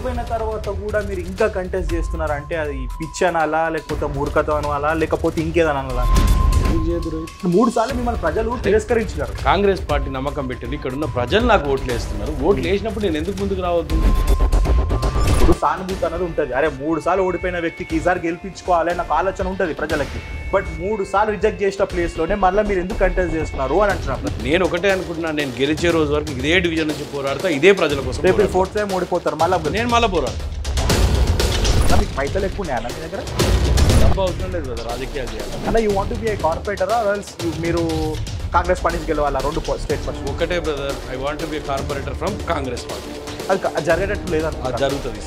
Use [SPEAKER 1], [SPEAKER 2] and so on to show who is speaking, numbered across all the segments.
[SPEAKER 1] ఓడిపోయిన తర్వాత కూడా మీరు ఇంకా కంటెస్ట్ చేస్తున్నారంటే అది పిచ్చి అనాలా లేకపోతే మూర్ఖత అనాలా లేకపోతే ఇంకేదని అనాలా
[SPEAKER 2] ఎందుకు చేయదు రోహిత్
[SPEAKER 1] మూడు సార్లు మిమ్మల్ని ప్రజలు తిరస్కరించారు
[SPEAKER 2] కాంగ్రెస్ పార్టీ నమ్మకం పెట్టింది ఇక్కడ ఉన్న ప్రజలు నాకు ఓట్లు వేస్తున్నారు ఓట్లు వేసినప్పుడు నేను ఎందుకు ముందుకు రావద్దు
[SPEAKER 1] ఇప్పుడు సానుభూతి అనేది ఉంటుంది అరే మూడు సార్లు ఓడిపోయిన వ్యక్తికి ఈసారి గెలిపించుకోవాలి నాకు ఆలోచన ఉంటుంది ప్రజలకి బట్ మూడు సార్లు రిజెక్ట్ చేసిన ప్లేస్లోనే మళ్ళీ మీరు ఎందుకు కంటెస్ట్ చేస్తున్నారు అని అంటున్నారు
[SPEAKER 2] నేను ఒకటే అనుకుంటున్నాను నేను గెలిచే రోజు వరకు ఇదే డివిజన్ నుంచి పోరాడతా ఇదే ప్రజల కోసం
[SPEAKER 1] రేపు
[SPEAKER 2] పోరాడతా.
[SPEAKER 1] ఫోర్త్ టైం ఓడిపోతారు మళ్ళీ
[SPEAKER 2] నేను మళ్ళీ పోరాడతా
[SPEAKER 1] మీకు పైసలు ఎక్కువ ఉన్నాయన్న మీ దగ్గర
[SPEAKER 2] డబ్బు అవసరం లేదు కదా రాజకీయాలు చేయాలి
[SPEAKER 1] అన్న యూ వాంట్ బి ఏ కార్పొరేటరా ఎల్స్ మీరు కాంగ్రెస్ పార్టీ నుంచి గెలవాలా రెండు స్టేట్ ఫస్ట్
[SPEAKER 2] ఒకటే brother I want be corporator from Congress party
[SPEAKER 1] అది క- జరిగేటట్టు లేదన్న
[SPEAKER 2] అది జరుగుతుంది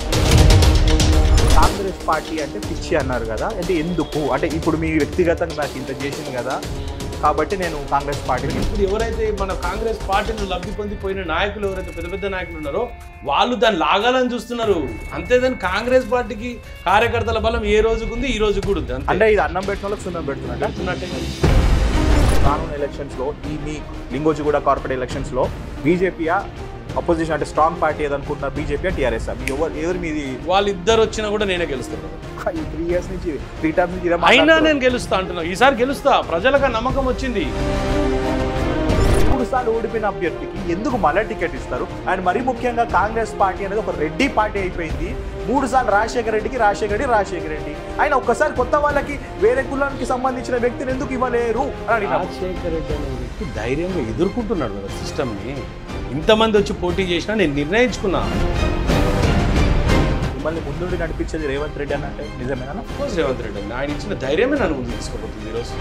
[SPEAKER 1] కాంగ్రెస్ పార్టీ అంటే పిచ్చి అన్నారు కదా అంటే ఎందుకు అంటే ఇప్పుడు మీ వ్యక్తిగతంగా నాకు ఇంత చేసింది కదా కాబట్టి నేను కాంగ్రెస్ పార్టీని
[SPEAKER 2] ఇప్పుడు ఎవరైతే మన కాంగ్రెస్ పార్టీలో లబ్ధి పొందిపోయిన నాయకులు ఎవరైతే పెద్ద పెద్ద నాయకులు ఉన్నారో వాళ్ళు దాన్ని లాగాలని చూస్తున్నారు అంతేదాని కాంగ్రెస్ పార్టీకి కార్యకర్తల బలం ఏ రోజుకు ఉంది ఈ రోజు కూడా ఉంది అంతే
[SPEAKER 1] అంటే ఇది అన్నం పెట్టిన వాళ్ళకి సున్నం పెడుతున్నట్ట
[SPEAKER 2] చెప్తున్నట్టే
[SPEAKER 1] రానున్న ఎలక్షన్స్లో ఈ మీ లింగోజిగూడ కార్పొరేట్ ఎలక్షన్స్లో బీజేపీయా అపోజిషన్ అంటే స్ట్రాంగ్ పార్టీ ఏదనుకుంటున్నారు బీజేపీ టీఆర్ఎస్ మీ ఎవరు ఎవరు మీది
[SPEAKER 2] వాళ్ళిద్దరు వచ్చినా కూడా నేనే గెలుస్తాను
[SPEAKER 1] ఈ త్రీ ఇయర్స్ నుంచి త్రీ టైమ్స్ నుంచి ఇదే
[SPEAKER 2] అయినా
[SPEAKER 1] మాట్లాడుతున్నారు.
[SPEAKER 2] నేను గెలుస్తా అంటున్నా ఈసారి గెలుస్తా ప్రజలకు ఆ నమ్మకం వచ్చింది
[SPEAKER 1] మూడు సార్లు ఓడిపోయిన అభ్యర్థికి ఎందుకు మళ్ళీ టికెట్ ఇస్తారు అండ్ మరీ ముఖ్యంగా కాంగ్రెస్ పార్టీ అనేది ఒక రెడ్డి పార్టీ అయిపోయింది మూడు సార్లు రాజశేఖర రెడ్డికి రాజశేఖర రెడ్డి రాజశేఖర రెడ్డి ఆయన ఒక్కసారి కొత్త వాళ్ళకి వేరే కులానికి సంబంధించిన వ్యక్తిని ఎందుకు ఇవ్వలేరు అని అడిగినాం
[SPEAKER 2] రాజశేఖర్ రెడ్డి అనే వ్యక్తి ధైర్యంగా ఎదుర్కొంటున్నాడు కదా సిస్టమ్ని ఇంతమంది వచ్చి పోటీ చేసినా నేను నిర్ణయించుకున్నా
[SPEAKER 1] మిమ్మల్ని ముందుండి నడిపించేది రేవంత్ రెడ్డి అని అంటే నిజమేనా
[SPEAKER 2] కోర్స్ రేవంత్ రెడ్డి అని. ఆయన ఇచ్చిన ధైర్యమే నన్ను ముందు తీసుకోబోతుంది ఈరోజు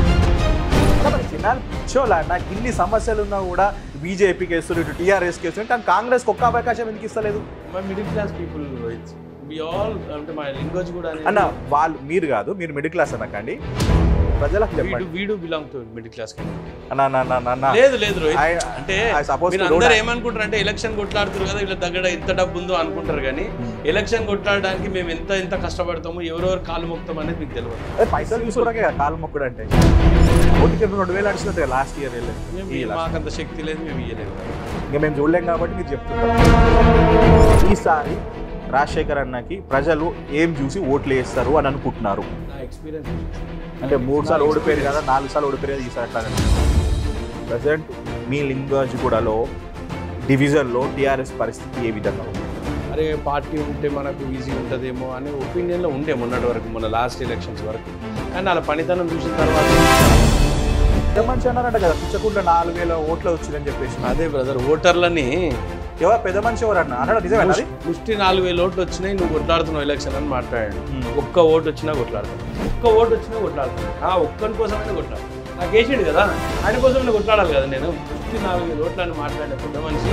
[SPEAKER 1] మరి చిన్నాలు పిచ్చోలా నాకు ఇన్ని సమస్యలు ఉన్నా కూడా బీజేపీకి వేస్తారు ఇటు టీఆర్ఎస్కి వేస్తారు కానీ కాంగ్రెస్కి ఒక్క అవకాశం ఎందుకు ఇస్తలేదు
[SPEAKER 2] my middle class people we all అంటే మా లింగోజ్ కూడా అనేది-
[SPEAKER 1] అన్న వాళ్ళు మీరు కాదు మీరు మిడిల్ క్లాస్ అన్నకండి ప్రజలకు
[SPEAKER 2] వీడు
[SPEAKER 1] చెప్పండి
[SPEAKER 2] వీడు బిలాంగ్ టు మిడిల్ క్లాస్
[SPEAKER 1] అన్న అన్న, అన్న, అన్న, అన్న.
[SPEAKER 2] లేదు లేదు రోహిత్
[SPEAKER 1] I-
[SPEAKER 2] అంటే
[SPEAKER 1] I suppose
[SPEAKER 2] మీరు
[SPEAKER 1] to
[SPEAKER 2] అందరూ
[SPEAKER 1] don't-
[SPEAKER 2] ఏమనుకుంటారు అంటే ఎలక్షన్ కొట్లాడుతారు కదా వీళ్ళ దగ్గర ఎంత డబ్బు ఉందో అనుకుంటారు కానీ ఎలక్షన్ కొట్లాడడానికి మేము ఎంత ఎంత కష్టపడతాము ఎవరెవరు కాలు మొక్తాం అనేది మీకు తెలియదు
[SPEAKER 1] అదే పైసలు తీసుకోవడాకే కదా కాలు మొక్కుడు అంటే ఓటికి రెండు వేలు అడిచినట్టు లాస్ట్ ఇయర్
[SPEAKER 2] మేము మాకంత శక్తి లేదు మేము ఇయ్యలేము
[SPEAKER 1] ఇంకా మేము చూడలేం కాబట్టి మీరు చెప్తున్నారు ఈసారి రాజశేఖర్ అన్నకి ప్రజలు ఏం చూసి ఓట్లు వేస్తారు అని అనుకుంటున్నారు
[SPEAKER 2] నా ఎక్స్పీరియన్స్
[SPEAKER 1] అంటే మూడు సార్లు ఓడిపోయారు కదా నాలుగు సార్లు ఓడిపోయారు కదా ఈసారి అట్లా ప్రజెంట్ మీ లింగాజిగూడలో డివిజన్లో టీఆర్ఎస్ పరిస్థితి ఏ విధంగా ఉంది
[SPEAKER 2] అరే పార్టీ ఉంటే మనకు ఈజీ ఉంటుందేమో అనే ఒపీనియన్లో ఉండే మొన్నటి వరకు మన లాస్ట్ ఎలక్షన్స్ వరకు కానీ వాళ్ళ పనితనం చూసిన తర్వాత
[SPEAKER 1] పెద్ద మనిషి అన్నారంట కదా పిచ్చకుండా నాలుగు వేల ఓట్లు వచ్చిందని చెప్పేసి
[SPEAKER 2] అదే బ్రదర్ ఓటర్లని
[SPEAKER 1] ఎవరు పెద్ద మనిషి ఎవరు అన్న అన్నాడు నిజమేనా అది
[SPEAKER 2] ముష్టి నాలుగు వేల ఓట్లు వచ్చినాయి నువ్వు కొట్లాడుతున్నావు ఎలక్షన్ అని మాట్లాడాడు ఒక్క ఓటు వచ్చినా కొట్లాడతాను ఒక్క ఓటు వచ్చినా కొట్లాడతాను ఆ ఒక్కని కోసమైనా కొట్లాడు నాకు వేసాడు కదా ఆయన కోసమైనా కొట్లాడాలి కదా నేను ముష్టి నాలుగు వేల ఓట్లు అని మాట్లాడే పెద్ద మనిషి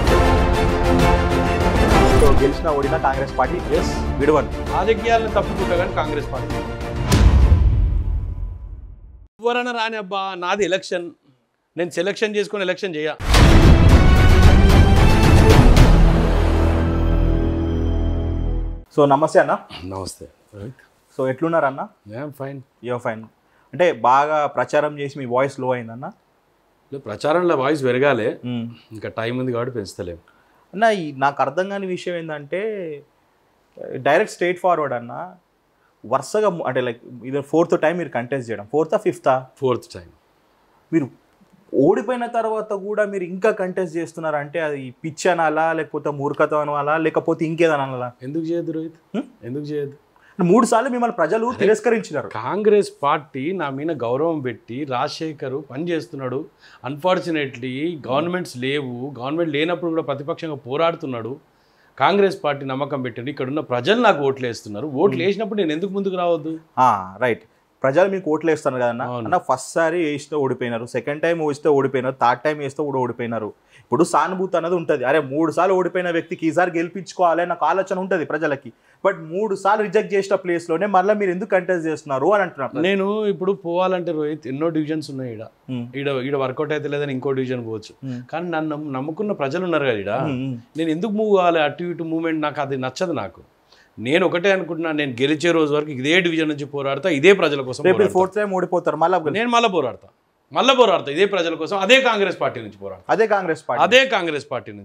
[SPEAKER 1] సో గెలిచిన ఓడిన కాంగ్రెస్ పార్టీ ఎస్ విడవన్
[SPEAKER 2] రాజకీయాలను తప్పుకుంటా కానీ కాంగ్రెస్ పార్టీ ఎవరైనా రాని అబ్బా నాది ఎలక్షన్ నేను సెలక్షన్ చేసుకొని ఎలక్షన్ చేయ
[SPEAKER 1] సో నమస్తే అన్న
[SPEAKER 2] నమస్తే
[SPEAKER 1] సో ఎట్లున్నారు అన్న
[SPEAKER 2] ఫైన్
[SPEAKER 1] యో ఫైన్ అంటే బాగా ప్రచారం చేసి మీ వాయిస్ లో అయిందన్న
[SPEAKER 2] ప్రచారంలో వాయిస్ పెరగాలి ఇంకా టైం ఉంది కాబట్టి పెంచుతలేము
[SPEAKER 1] అన్న ఈ నాకు అర్థం కాని విషయం ఏంటంటే డైరెక్ట్ స్ట్రేట్ ఫార్వర్డ్ అన్న వరుసగా ము- అంటే లైక్ ఇది ఫోర్త్ టైం మీరు కంటెస్ట్ చేయడం ఫోర్తా ఫిఫ్తా
[SPEAKER 2] ఫోర్త్ టైం
[SPEAKER 1] మీరు ఓడిపోయిన తర్వాత కూడా మీరు ఇంకా కంటెస్ట్ చేస్తున్నారు అంటే అది పిచ్చి అనాలా లేకపోతే మూర్ఖత అనాలా లేకపోతే ఇంకేదని అనాలా
[SPEAKER 2] ఎందుకు చేయదు రోహిత్
[SPEAKER 1] హ్మ్?
[SPEAKER 2] ఎందుకు చేయదు
[SPEAKER 1] మూడు సార్లు మిమ్మల్ని ప్రజలు తిరస్కరించినారు
[SPEAKER 2] కాంగ్రెస్ పార్టీ నా మీద గౌరవం పెట్టి రాజశేఖర్ పని చేస్తున్నాడు అన్ఫార్చునేట్లీ గవర్నమెంట్స్ లేవు గవర్నమెంట్ లేనప్పుడు కూడా ప్రతిపక్షంగా పోరాడుతున్నాడు కాంగ్రెస్ పార్టీ నమ్మకం పెట్టండి ఇక్కడ ఉన్న ప్రజలు నాకు ఓట్లు వేస్తున్నారు ఓట్లు వేసినప్పుడు నేను ఎందుకు ముందుకు రావద్దు
[SPEAKER 1] రైట్ ప్రజలు మీకు ఓట్లు వేస్తారు కదన్న
[SPEAKER 2] అవును.
[SPEAKER 1] అన్న ఫస్ట్ సారి వేస్తే ఓడిపోయినారు సెకండ్ టైం వేస్తే ఓడిపోయినారు థర్డ్ టైం వేస్తే కూడా ఓడిపోయినారు ఇప్పుడు సానుభూతి అనేది ఉంటుంది అరే మూడు సార్లు ఓడిపోయిన వ్యక్తికి ఈసారి గెలిపించుకోవాలి నాకు ఆలోచన ఉంటుంది ప్రజలకి బట్ మూడు సార్లు రిజెక్ట్ చేసిన ప్లేస్లోనే మళ్ళీ మీరు ఎందుకు కంటెస్ట్ చేస్తున్నారు అని అంటున్నారు
[SPEAKER 2] నేను ఇప్పుడు పోవాలంటే రోహిత్ ఎన్నో డివిజన్స్ ఉన్నాయి ఈడ
[SPEAKER 1] ఉమ్.
[SPEAKER 2] ఈడ ఈడ వర్కౌట్ అయితే లేదని ఇంకో డివిజన్ పోవచ్చు
[SPEAKER 1] ఉమ్.
[SPEAKER 2] కానీ నన్ను నమ్ము- నమ్ముకున్న ప్రజలు ఉన్నారు కదా ఈడ
[SPEAKER 1] ఉమ్, ఉమ్.
[SPEAKER 2] నేను ఎందుకు మూవ్ కావాలి అటు ఇటు మూవ్మెంట్ నాకు అది నచ్చదు నాకు నేను ఒకటే అనుకుంటున్నాను నేను గెలిచే రోజు వరకు ఇదే డివిజన్ నుంచి పోరాడతా ఇదే ప్రజల కోసం
[SPEAKER 1] రేపు
[SPEAKER 2] పోరాడతా.
[SPEAKER 1] ఫోర్త్ టైం ఓడిపోతారు మళ్ళీ
[SPEAKER 2] నేను మళ్ళీ పోరాడతా మళ్ళీ పోరాడతా ఇదే ప్రజల కోసం అదే కాంగ్రెస్ పార్టీ నుంచి పోరాడతా
[SPEAKER 1] అదే కాంగ్రెస్ పార్టీ
[SPEAKER 2] అదే కాంగ్రెస్ పార్టీ నుంచి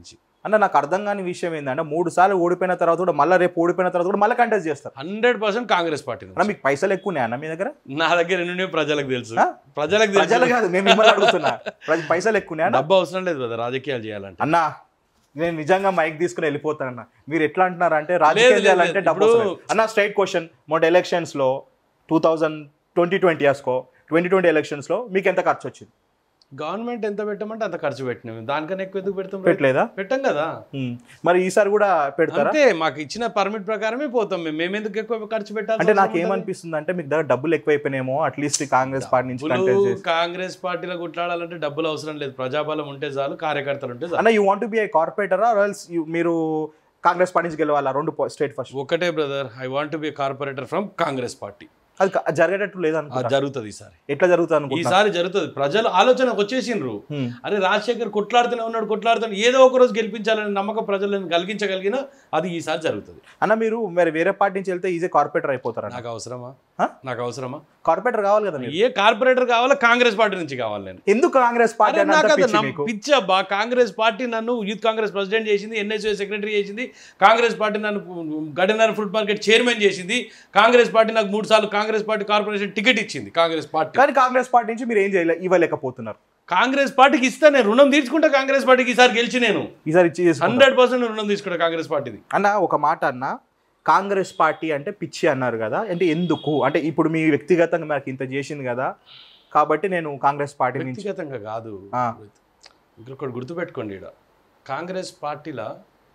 [SPEAKER 1] అన్న నాకు అర్థం కాని విషయం ఏంటంటే మూడు సార్లు ఓడిపోయిన తర్వాత కూడా మళ్ళీ రేపు ఓడిపోయిన తర్వాత కూడా మళ్ళీ కంటెస్ట్ చేస్తారు
[SPEAKER 2] హండ్రెడ్ పర్సెంట్ కాంగ్రెస్ పార్టీ
[SPEAKER 1] అన్న మీకు పైసలు ఎక్కువ ఉన్నాయా అన్న మీ దగ్గర
[SPEAKER 2] నా దగ్గర ఎన్ని ప్రజలకు తెలుసు
[SPEAKER 1] ఆ?
[SPEAKER 2] ప్రజలకు తెలుసు
[SPEAKER 1] ప్రజలు కాదు మేము మిమ్మల్ని అడుగుతున్నా ప్రజ- పైసలు ఎక్కువ ఉన్నాయా అన్న?
[SPEAKER 2] డబ్బు అవసరం లేదు కదా రాజకీయాలు చేయాలంటే
[SPEAKER 1] అన్న నేను నిజంగా మైక్ తీసుకుని వెళ్ళిపోతానన్న మీరు ఎట్లా అంటున్నారు అంటే రాజకీయం
[SPEAKER 2] లేదు,
[SPEAKER 1] చేయాలంటే
[SPEAKER 2] లేదు.
[SPEAKER 1] డబ్బు
[SPEAKER 2] ఇప్పుడు-
[SPEAKER 1] అవసరం లేదు. అన్న స్ట్రైట్ క్వశ్చన్ మొన్న ఎలక్షన్స్ లో టూ థౌజండ్ ట్వంటీ ట్వంటీ ఇయర్స్కో ట్వంటీ ట్వంటీ ఎలక్షన్స్ లో మీకు ఎంత ఖర్చు వచ్చింది
[SPEAKER 2] గవర్నమెంట్ ఎంత పెట్టమంటే అంత ఖర్చు పెట్టినాం దానికన్నా ఎక్కువ ఎందుకు పెడతాం
[SPEAKER 1] పెట్టలేదా
[SPEAKER 2] పెట్టాం కదా
[SPEAKER 1] ఉమ్. మరి ఈసారి కూడా పెడతారా
[SPEAKER 2] అంతే మాకు ఇచ్చిన పర్మిట్ ప్రకారమే పోతాం మేము మేము ఎందుకు ఎక్కువ ఖర్చు పెట్టాలి
[SPEAKER 1] అంటే నాకు ఏమనిపిస్తుంది అంటే మీకు దగ్గర డబ్బులు ఎక్కువైపోయినాయేమో అట్లీస్ట్ కాంగ్రెస్ పార్టీ నుంచి కంటెస్ట్ చేసి
[SPEAKER 2] కాంగ్రెస్ పార్టీలో కొట్లాడాలంటే డబ్బులు అవసరం లేదు ప్రజాబలం ఉంటే చాలు కార్యకర్తలు ఉంటే చాలు
[SPEAKER 1] అన్న యూ వాంట్ బి ఏ కార్పొరేటరా ఎల్స్ మీరు కాంగ్రెస్ పార్టీ నుంచి గెలవాలా రెండు స్టేట్ ఫస్ట్
[SPEAKER 2] ఒకటే brother I want be corporator from Congress party
[SPEAKER 1] అది క- జరిగేటట్టు
[SPEAKER 2] అది
[SPEAKER 1] లేదనుకుంటా
[SPEAKER 2] జరుగుతుంది ఈసారి
[SPEAKER 1] ఎట్లా జరుగుతుంది అనుకుంటా
[SPEAKER 2] ఈసారి జరుగుతుంది ప్రజలు ఆలోచనకు వచ్చేసిండ్రు
[SPEAKER 1] హ్మ్.
[SPEAKER 2] అరే రాజశేఖర్ కొట్లాడుతూనే ఉన్నాడు కొట్లాడుతూనే ఏదో ఒక రోజు గెలిపించాలని నమ్మకం ప్రజలను కలిగించగలిగిన అది ఈసారి జరుగుతుంది
[SPEAKER 1] అన్న మీరు మరి వేరే పార్టీ నుంచి వెళ్తే ఈజీ కార్పొరేటర్ అయిపోతారా
[SPEAKER 2] నాకు అవసరమా
[SPEAKER 1] హ?
[SPEAKER 2] నాకు అవసరమా
[SPEAKER 1] కార్పొరేటర్ కావాలి కదా మీరు
[SPEAKER 2] ఏ కార్పొరేటర్ కావాలో కాంగ్రెస్ పార్టీ నుంచి కావాలి నేను
[SPEAKER 1] ఎందుకు కాంగ్రెస్ పార్టీ
[SPEAKER 2] అరే
[SPEAKER 1] అని అంత
[SPEAKER 2] నాకు అది
[SPEAKER 1] పిచ్చి
[SPEAKER 2] నమ్-
[SPEAKER 1] మీకు
[SPEAKER 2] పిచ్చి అబ్బా కాంగ్రెస్ పార్టీ నన్ను యూత్ కాంగ్రెస్ ప్రెసిడెంట్ చేసింది ఎన్ఎస్యూ సెక్రటరీ చేసింది కాంగ్రెస్ పార్టీ నన్ను గడినార్ ఫుడ్ మార్కెట్ చైర్మన్ చేసింది కాంగ్రెస్ పార్టీ నాకు మూడు సార్లు కాంగ్రెస్ పార్టీ కార్పొరేషన్ టికెట్ ఇచ్చింది కాంగ్రెస్ పార్టీ
[SPEAKER 1] కానీ కాంగ్రెస్ పార్టీ నుంచి మీరు ఏం చేయలే ఇవ్వలేకపోతున్నారు
[SPEAKER 2] కాంగ్రెస్ పార్టీకి ఇస్తా నేను రుణం తీర్చుకుంటా కాంగ్రెస్ పార్టీకి ఈసారి గెలిచి నేను
[SPEAKER 1] ఈసారి ఇచ్చి చేసుకుంటారు.
[SPEAKER 2] హండ్రెడ్ పర్సెంట్ రుణం తీసుకుంటా కాంగ్రెస్ పార్టీది
[SPEAKER 1] అన్న ఒక మాట అన్న కాంగ్రెస్ పార్టీ అంటే పిచ్చి అన్నారు కదా అంటే ఎందుకు అంటే ఇప్పుడు మీ వ్యక్తిగతంగా నాకు ఇంత చేసింది కదా కాబట్టి నేను కాంగ్రెస్ పార్టీ నుంచి
[SPEAKER 2] వ్యక్తిగతంగా కాదు
[SPEAKER 1] ఆ.
[SPEAKER 2] ఇంకొకటి గుర్తుపెట్టుకోండి ఇక్కడ కాంగ్రెస్ పార్టీలో